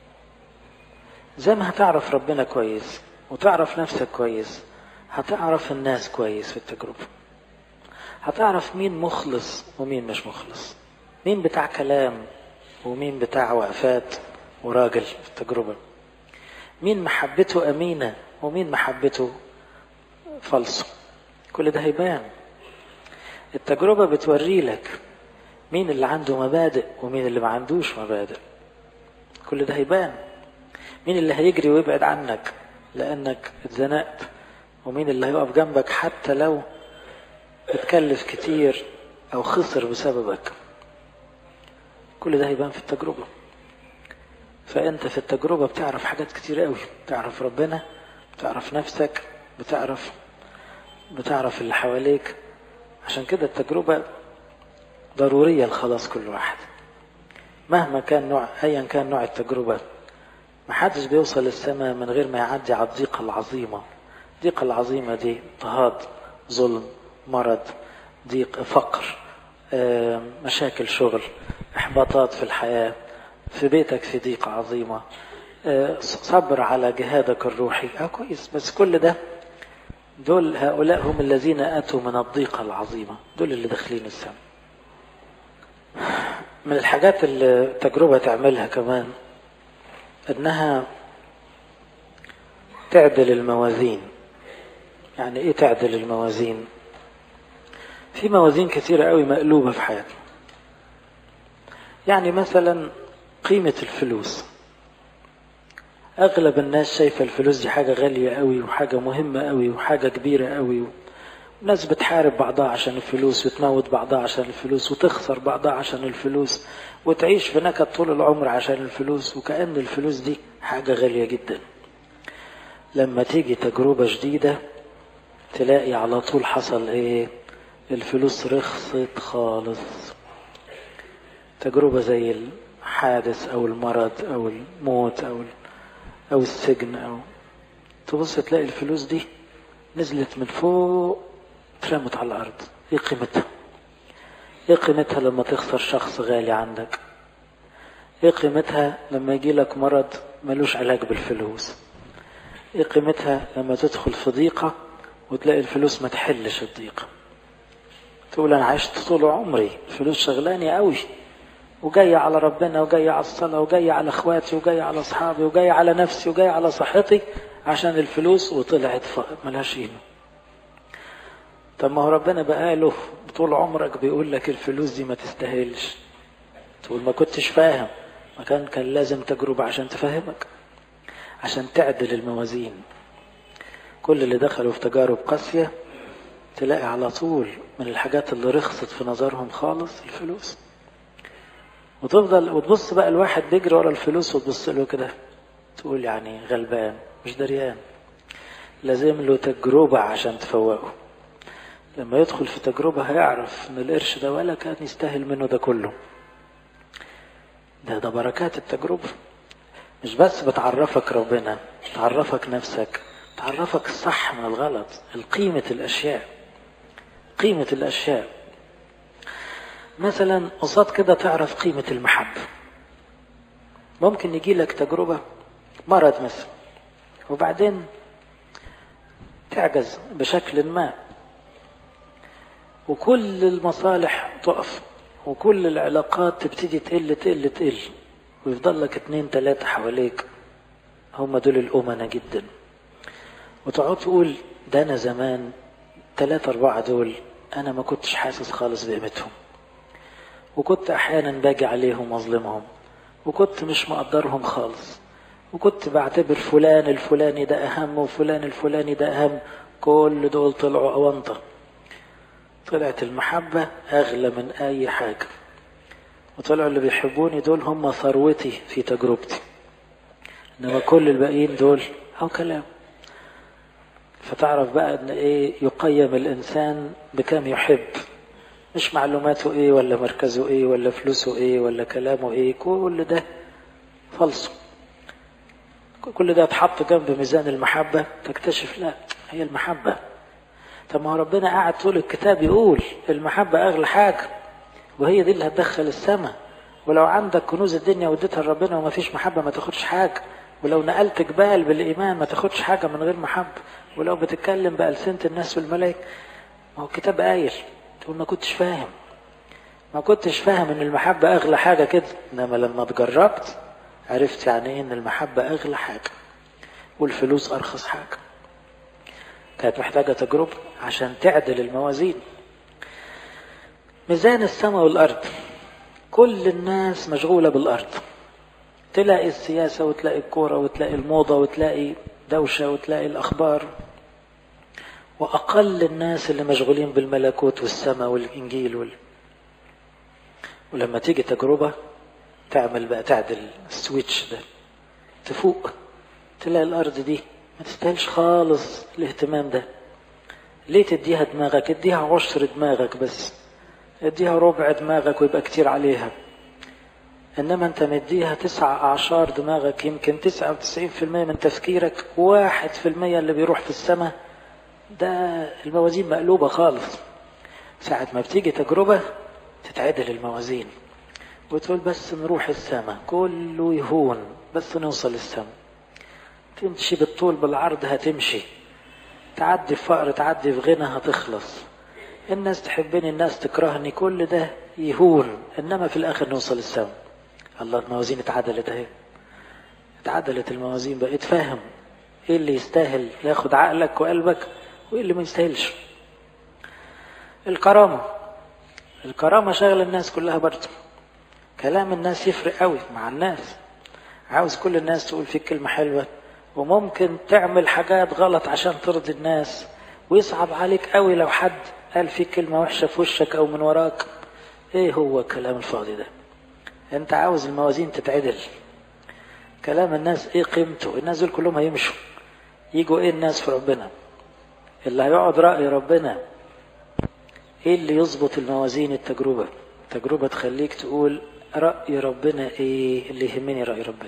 زي ما هتعرف ربنا كويس وتعرف نفسك كويس هتعرف الناس كويس في التجربة هتعرف مين مخلص ومين مش مخلص مين بتاع كلام ومين بتاع وقفات وراجل في التجربة مين محبته أمينة ومين محبته فالصو كل ده هيبان التجربة بتوري لك مين اللي عنده مبادئ ومين اللي ما عندوش مبادئ كل ده هيبان مين اللي هيجري ويبعد عنك لأنك اتزنقت ومين اللي هيقف جنبك حتى لو اتكلف كتير أو خسر بسببك كل ده هيبان في التجربة فأنت في التجربة بتعرف حاجات كتير قوي بتعرف ربنا بتعرف نفسك بتعرف بتعرف اللي حواليك عشان كده التجربة ضرورية لخلاص كل واحد مهما كان نوع أيا كان نوع التجربة محدش بيوصل للسماء من غير ما يعدي على الضيقة العظيمة الضيقة العظيمة دي اضطهاد ظلم مرض ضيق فقر مشاكل شغل احباطات في الحياة في بيتك في ضيقة عظيمة صبر على جهادك الروحي اه كويس بس كل ده دول هؤلاء هم الذين اتوا من الضيقة العظيمة دول اللي داخلين السماء من الحاجات اللي التجربة تعملها كمان انها تعدل الموازين يعني ايه تعدل الموازين في موازين كثيرة قوي مقلوبة في حياتنا يعني مثلا قيمة الفلوس أغلب الناس شايفة الفلوس دي حاجة غالية قوي وحاجة مهمة قوي وحاجة كبيرة قوي الناس بتحارب بعضها عشان الفلوس وتموت بعضها عشان الفلوس وتخسر بعضها عشان الفلوس وتعيش في نكد طول العمر عشان الفلوس وكأن الفلوس دي حاجة غالية جدا لما تيجي تجربة جديدة تلاقي على طول حصل ايه الفلوس رخصت خالص تجربة زي الحادث او المرض او الموت او او السجن او تبص تلاقي الفلوس دي نزلت من فوق اترمت على الارض ايه قيمتها ايه قيمتها لما تخسر شخص غالي عندك ايه قيمتها لما يجي لك مرض ملوش علاج بالفلوس ايه قيمتها لما تدخل في ضيقة وتلاقي الفلوس ما تحلش الضيقة تقول انا عشت طول عمري الفلوس شغلاني قوي وجاية على ربنا وجاية على الصلاة وجاية على اخواتي وجاية على اصحابي وجاية على نفسي وجاية على صحتي عشان الفلوس وطلعت ملهاش قيمة طب ما هو ربنا بقاله طول عمرك بيقول لك الفلوس دي ما تستاهلش تقول ما كنتش فاهم ما كان كان لازم تجربة عشان تفهمك عشان تعدل الموازين كل اللي دخلوا في تجارب قاسية تلاقي على طول من الحاجات اللي رخصت في نظرهم خالص الفلوس وتفضل وتبص بقى الواحد بيجري ورا الفلوس وتبص له كده تقول يعني غلبان مش دريان لازم له تجربة عشان تفوقه لما يدخل في تجربة هيعرف ان القرش ده ولا كان يستاهل منه ده كله ده ده بركات التجربة مش بس بتعرفك ربنا تعرفك نفسك تعرفك الصح من الغلط القيمة الأشياء قيمة الأشياء مثلا قصاد كده تعرف قيمة المحبة ممكن يجي لك تجربة مرض مثلا وبعدين تعجز بشكل ما وكل المصالح تقف وكل العلاقات تبتدي تقل تقل تقل ويفضل لك اتنين تلاتة حواليك هم دول الأمنة جدا وتقعد تقول ده أنا زمان تلاتة أربعة دول أنا ما كنتش حاسس خالص بقيمتهم وكنت أحيانا باجي عليهم وأظلمهم وكنت مش مقدرهم خالص وكنت بعتبر فلان الفلاني ده أهم وفلان الفلاني ده أهم كل دول طلعوا أونطة طلعت المحبة أغلى من أي حاجة وطلعوا اللي بيحبوني دول هم ثروتي في تجربتي إنما كل الباقيين دول أو كلام فتعرف بقى إن إيه يقيم الإنسان بكم يحب مش معلوماته ايه ولا مركزه ايه ولا فلوسه ايه ولا كلامه ايه كل ده فلسه كل ده اتحط جنب ميزان المحبة تكتشف لا هي المحبة طب ما هو ربنا قاعد طول الكتاب يقول المحبة أغلى حاجة وهي دي اللي هتدخل السماء ولو عندك كنوز الدنيا واديتها لربنا وما فيش محبة ما تاخدش حاجة ولو نقلت جبال بالإيمان ما تاخدش حاجة من غير محبة ولو بتتكلم بألسنة الناس والملائكة ما هو الكتاب قايل تقول ما كنتش فاهم ما كنتش فاهم ان المحبة اغلى حاجة كده انما لما اتجربت عرفت يعني ايه ان المحبة اغلى حاجة والفلوس ارخص حاجة كانت محتاجة تجربة عشان تعدل الموازين ميزان السماء والارض كل الناس مشغولة بالارض تلاقي السياسة وتلاقي الكورة وتلاقي الموضة وتلاقي دوشة وتلاقي الأخبار وأقل الناس اللي مشغولين بالملكوت والسماء والإنجيل وال... ولما تيجي تجربة تعمل بقى تعدل السويتش ده تفوق تلاقي الأرض دي ما تستاهلش خالص الاهتمام ده ليه تديها دماغك اديها عشر دماغك بس اديها ربع دماغك ويبقى كتير عليها انما انت مديها تسعة اعشار دماغك يمكن تسعة وتسعين في المية من تفكيرك واحد في المية اللي بيروح في السماء ده الموازين مقلوبة خالص ساعة ما بتيجي تجربة تتعدل الموازين وتقول بس نروح السماء كله يهون بس نوصل السماء تمشي بالطول بالعرض هتمشي تعدي في فقر تعدي في غنى هتخلص الناس تحبني الناس تكرهني كل ده يهون انما في الاخر نوصل السماء الله الموازين اتعدلت اهي اتعدلت الموازين بقيت فاهم ايه اللي يستاهل ياخد عقلك وقلبك وايه اللي ما يستاهلش الكرامة الكرامة شغل الناس كلها برضه كلام الناس يفرق قوي مع الناس عاوز كل الناس تقول فيك كلمة حلوة وممكن تعمل حاجات غلط عشان ترضي الناس ويصعب عليك قوي لو حد قال فيك كلمة وحشة في وشك أو من وراك ايه هو الكلام الفاضي ده انت عاوز الموازين تتعدل كلام الناس ايه قيمته الناس دول كلهم هيمشوا يجوا ايه الناس في ربنا اللي هيقعد رأي ربنا ايه اللي يظبط الموازين التجربة التجربة تخليك تقول رأي ربنا ايه اللي يهمني رأي ربنا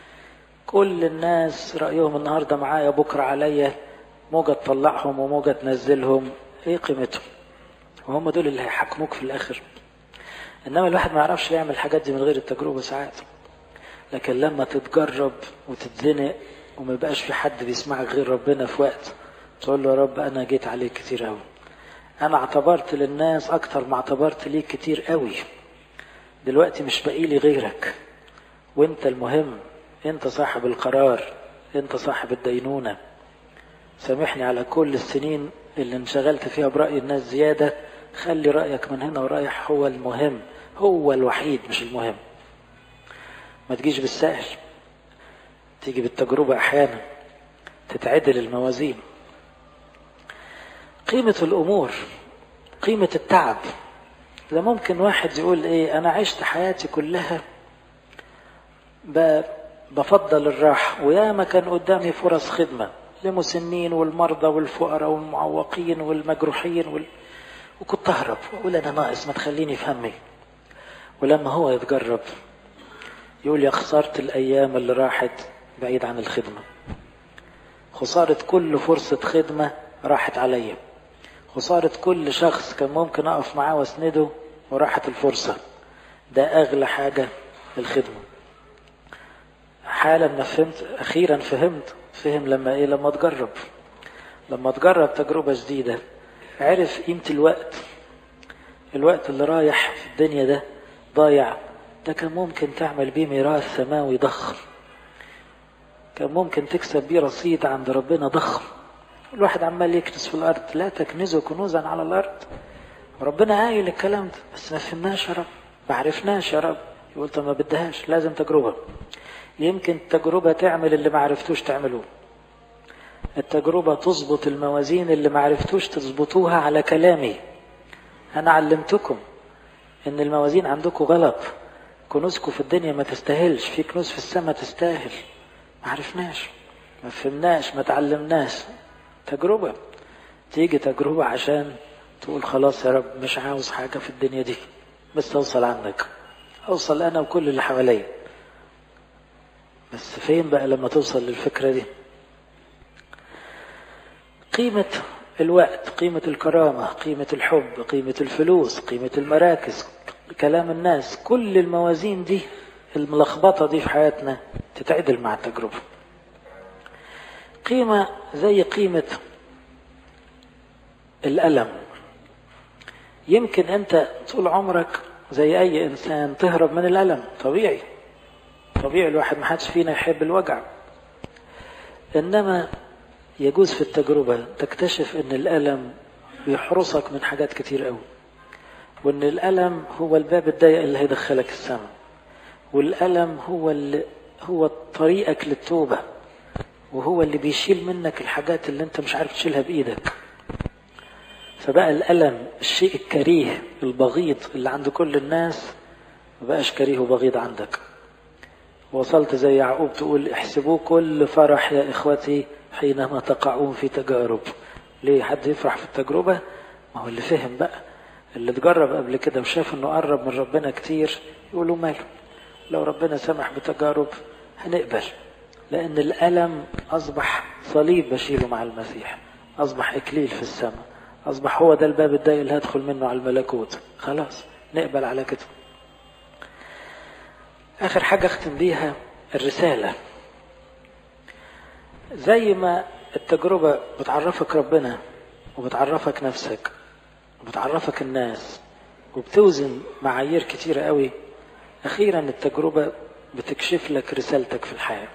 كل الناس رأيهم النهاردة معايا بكرة عليا موجة تطلعهم وموجة تنزلهم ايه قيمتهم وهم دول اللي هيحكموك في الاخر انما الواحد ما يعرفش يعمل الحاجات دي من غير التجربة ساعات لكن لما تتجرب وتتزنق وما يبقاش في حد بيسمعك غير ربنا في وقت تقول له يا رب انا جيت عليك كتير قوي انا اعتبرت للناس اكتر ما اعتبرت ليك كتير قوي دلوقتي مش باقي لي غيرك وانت المهم انت صاحب القرار انت صاحب الدينونة سامحني على كل السنين اللي انشغلت فيها برأي الناس زيادة خلي رأيك من هنا ورايح هو المهم هو الوحيد مش المهم ما تجيش بالسهل تيجي بالتجربة أحيانا تتعدل الموازين قيمة الأمور قيمة التعب ده ممكن واحد يقول إيه أنا عشت حياتي كلها بفضل الراحة وياما كان قدامي فرص خدمة لمسنين والمرضى والفقراء والمعوقين والمجروحين وال... وكنت أهرب وأقول أنا ناقص ما تخليني في همي ولما هو يتجرب يقول يا خسارة الأيام اللي راحت بعيد عن الخدمة خسارة كل فرصة خدمة راحت عليا خسارة كل شخص كان ممكن أقف معاه واسنده وراحت الفرصة ده أغلى حاجة الخدمة حالا ما فهمت أخيرا فهمت فهم لما إيه لما تجرب لما تجرب تجربة جديدة عرف قيمة الوقت الوقت اللي رايح في الدنيا ده ضايع ده كان ممكن تعمل بيه ميراث سماوي ضخم كان ممكن تكسب بيه رصيد عند ربنا ضخم الواحد عمال يكنس في الارض لا تكنزوا كنوزا على الارض ربنا قايل الكلام ده بس ما فهمناش يا رب ما عرفناش يا رب يقول طب ما بدهاش لازم تجربه يمكن التجربه تعمل اللي ما عرفتوش تعملوه التجربه تظبط الموازين اللي ما عرفتوش تظبطوها على كلامي انا علمتكم ان الموازين عندكم غلط كنوزكم في الدنيا ما تستاهلش في كنوز في السماء تستاهل ما عرفناش ما فهمناش ما تعلمناش تجربة تيجي تجربة عشان تقول خلاص يا رب مش عاوز حاجة في الدنيا دي بس أوصل عنك أوصل أنا وكل اللي حواليا بس فين بقى لما توصل للفكرة دي قيمة الوقت قيمة الكرامة قيمة الحب قيمة الفلوس قيمة المراكز كلام الناس كل الموازين دي الملخبطة دي في حياتنا تتعدل مع التجربة قيمة زي قيمة الألم يمكن أنت طول عمرك زي أي إنسان تهرب من الألم طبيعي طبيعي الواحد ما حدش فينا يحب الوجع إنما يجوز في التجربة تكتشف أن الألم بيحرسك من حاجات كتير قوي وأن الألم هو الباب الضيق اللي هيدخلك السماء والألم هو اللي هو طريقك للتوبة وهو اللي بيشيل منك الحاجات اللي انت مش عارف تشيلها بإيدك فبقى الألم الشيء الكريه البغيض اللي عند كل الناس مبقاش كريه وبغيض عندك وصلت زي يعقوب تقول احسبوه كل فرح يا إخوتي حينما تقعون في تجارب ليه حد يفرح في التجربة ما هو اللي فهم بقى اللي اتجرب قبل كده وشاف انه قرب من ربنا كتير يقولوا ماله لو ربنا سمح بتجارب هنقبل لأن الألم أصبح صليب بشيله مع المسيح أصبح إكليل في السماء أصبح هو ده الباب الضيق اللي هدخل منه على الملكوت خلاص نقبل على كده آخر حاجة أختم بيها الرسالة زي ما التجربة بتعرفك ربنا وبتعرفك نفسك وبتعرفك الناس وبتوزن معايير كتيرة قوي أخيرا التجربة بتكشف لك رسالتك في الحياة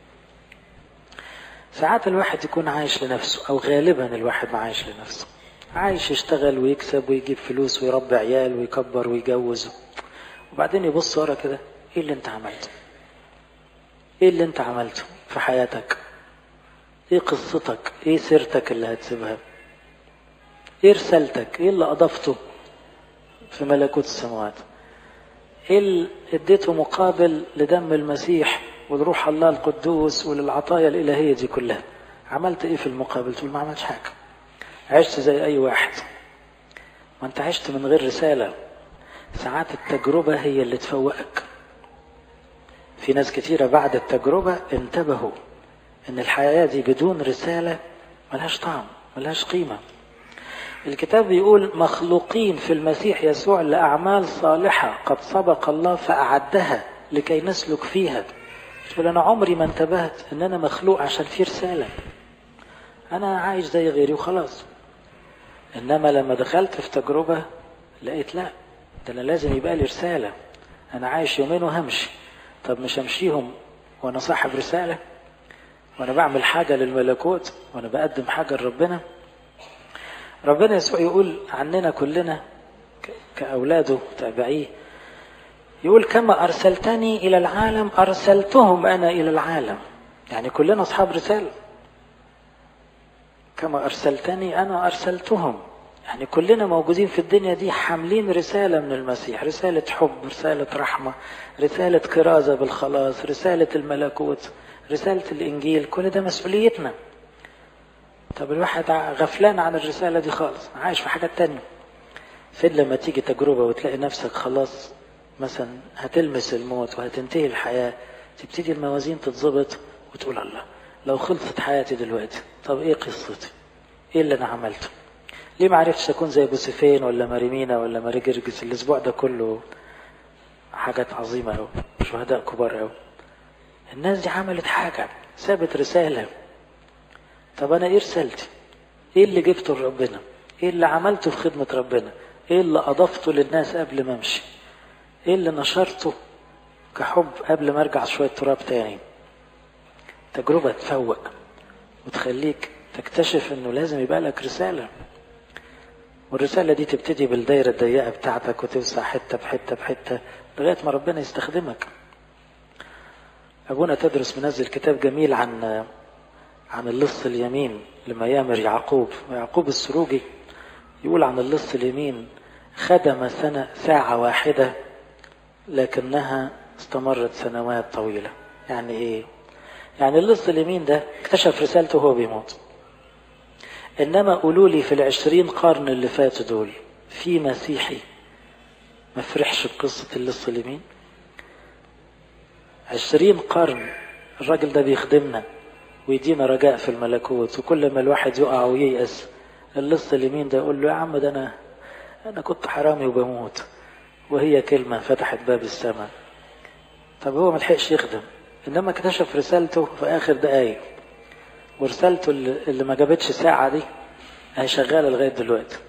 ساعات الواحد يكون عايش لنفسه أو غالبا الواحد ما عايش لنفسه عايش يشتغل ويكسب ويجيب فلوس ويربي عيال ويكبر ويجوز وبعدين يبص ورا كده ايه اللي انت عملته ايه اللي انت عملته في حياتك ايه قصتك ايه سيرتك اللي هتسيبها ايه رسالتك ايه اللي اضفته في ملكوت السماوات ايه اللي اديته مقابل لدم المسيح ولروح الله القدوس وللعطايا الالهيه دي كلها عملت ايه في المقابل تقول ما عملتش حاجه عشت زي اي واحد ما انت عشت من غير رساله ساعات التجربه هي اللي تفوقك في ناس كتيره بعد التجربه انتبهوا ان الحياه دي بدون رساله ملهاش طعم ملهاش قيمه الكتاب بيقول مخلوقين في المسيح يسوع لأعمال صالحة قد سبق الله فأعدها لكي نسلك فيها تقول أنا عمري ما انتبهت إن أنا مخلوق عشان في رسالة أنا عايش زي غيري وخلاص إنما لما دخلت في تجربة لقيت لا ده أنا لازم يبقى لي رسالة أنا عايش يومين وهمشي طب مش همشيهم وأنا صاحب رسالة وأنا بعمل حاجة للملكوت وأنا بقدم حاجة لربنا ربنا يسوع يقول عننا كلنا كأولاده تابعيه يقول كما أرسلتني إلى العالم أرسلتهم أنا إلى العالم يعني كلنا أصحاب رسالة كما أرسلتني أنا أرسلتهم يعني كلنا موجودين في الدنيا دي حاملين رسالة من المسيح رسالة حب رسالة رحمة رسالة كرازة بالخلاص رسالة الملكوت رسالة الإنجيل كل ده مسؤوليتنا طب الواحد غفلان عن الرسالة دي خالص عايش في حاجات تانية فين لما تيجي تجربة وتلاقي نفسك خلاص مثلا هتلمس الموت وهتنتهي الحياة تبتدي الموازين تتظبط وتقول الله لو خلصت حياتي دلوقتي طب ايه قصتي ايه اللي انا عملته ليه ما عرفتش اكون زي بوسيفين ولا ماريمينا ولا ماري جرجس الاسبوع ده كله حاجات عظيمة قوي شهداء كبار قوي الناس دي عملت حاجة سابت رسالة طب انا ايه رسالتي ايه اللي جبته لربنا ايه اللي عملته في خدمة ربنا ايه اللي اضفته للناس قبل ما امشي ايه اللي نشرته كحب قبل ما ارجع شوية تراب تاني تجربة تفوق وتخليك تكتشف انه لازم يبقى لك رسالة والرسالة دي تبتدي بالدايرة الضيقة بتاعتك وتوسع حتة بحتة بحتة لغاية ما ربنا يستخدمك أبونا تدرس منزل كتاب جميل عن عن اللص اليمين لما يامر يعقوب يعقوب السروجي يقول عن اللص اليمين خدم سنة ساعة واحدة لكنها استمرت سنوات طويلة يعني ايه يعني اللص اليمين ده اكتشف رسالته وهو بيموت إنما قولوا لي في العشرين قرن اللي فاتوا دول في مسيحي ما فرحش بقصة اللص اليمين عشرين قرن الراجل ده بيخدمنا ويدينا رجاء في الملكوت وكل ما الواحد يقع وييأس اللص اليمين ده يقول له يا عم ده انا انا كنت حرامي وبموت وهي كلمة فتحت باب السماء طب هو ملحقش يخدم انما اكتشف رسالته في اخر دقايق ورسالته اللي ما جابتش ساعة دي هي شغالة لغاية دلوقتي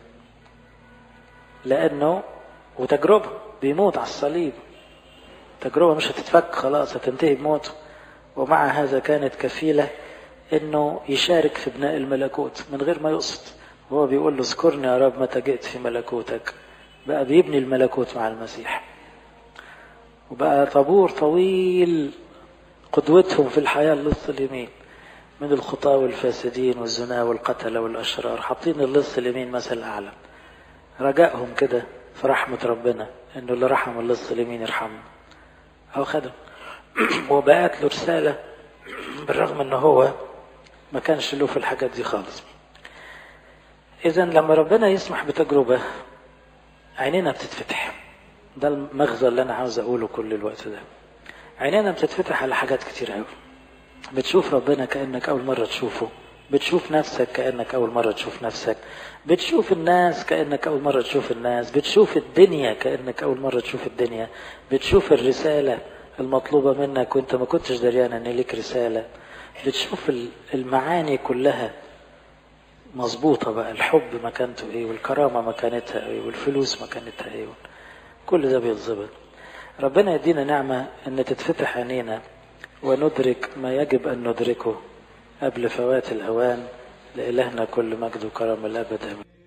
لانه وتجربة بيموت على الصليب تجربة مش هتتفك خلاص هتنتهي بموته ومع هذا كانت كفيلة انه يشارك في بناء الملكوت من غير ما يقصد وهو بيقول له اذكرني يا رب متى جئت في ملكوتك بقى بيبني الملكوت مع المسيح وبقى طابور طويل قدوتهم في الحياة اللص اليمين من الخطاة والفاسدين والزنا والقتلة والأشرار حاطين اللص اليمين مثل أعلى رجائهم كده في رحمة ربنا إنه اللي رحم اللص اليمين يرحمه أو خدم وبقت له رسالة بالرغم إنه هو ما كانش له في الحاجات دي خالص إذا لما ربنا يسمح بتجربة عينينا بتتفتح ده المغزى اللي أنا عاوز أقوله كل الوقت ده عينينا بتتفتح على حاجات كتير قوي بتشوف ربنا كأنك أول مرة تشوفه بتشوف نفسك كأنك أول مرة تشوف نفسك بتشوف الناس كأنك أول مرة تشوف الناس بتشوف الدنيا كأنك أول مرة تشوف الدنيا بتشوف الرسالة المطلوبة منك وانت ما كنتش دريان ان ليك رسالة بتشوف المعاني كلها مظبوطة بقى الحب مكانته ايه والكرامة مكانتها ايه والفلوس مكانتها ايه كل ده بيتظبط ربنا يدينا نعمة ان تتفتح عينينا وندرك ما يجب ان ندركه قبل فوات الاوان لإلهنا كل مجد وكرم الابد امين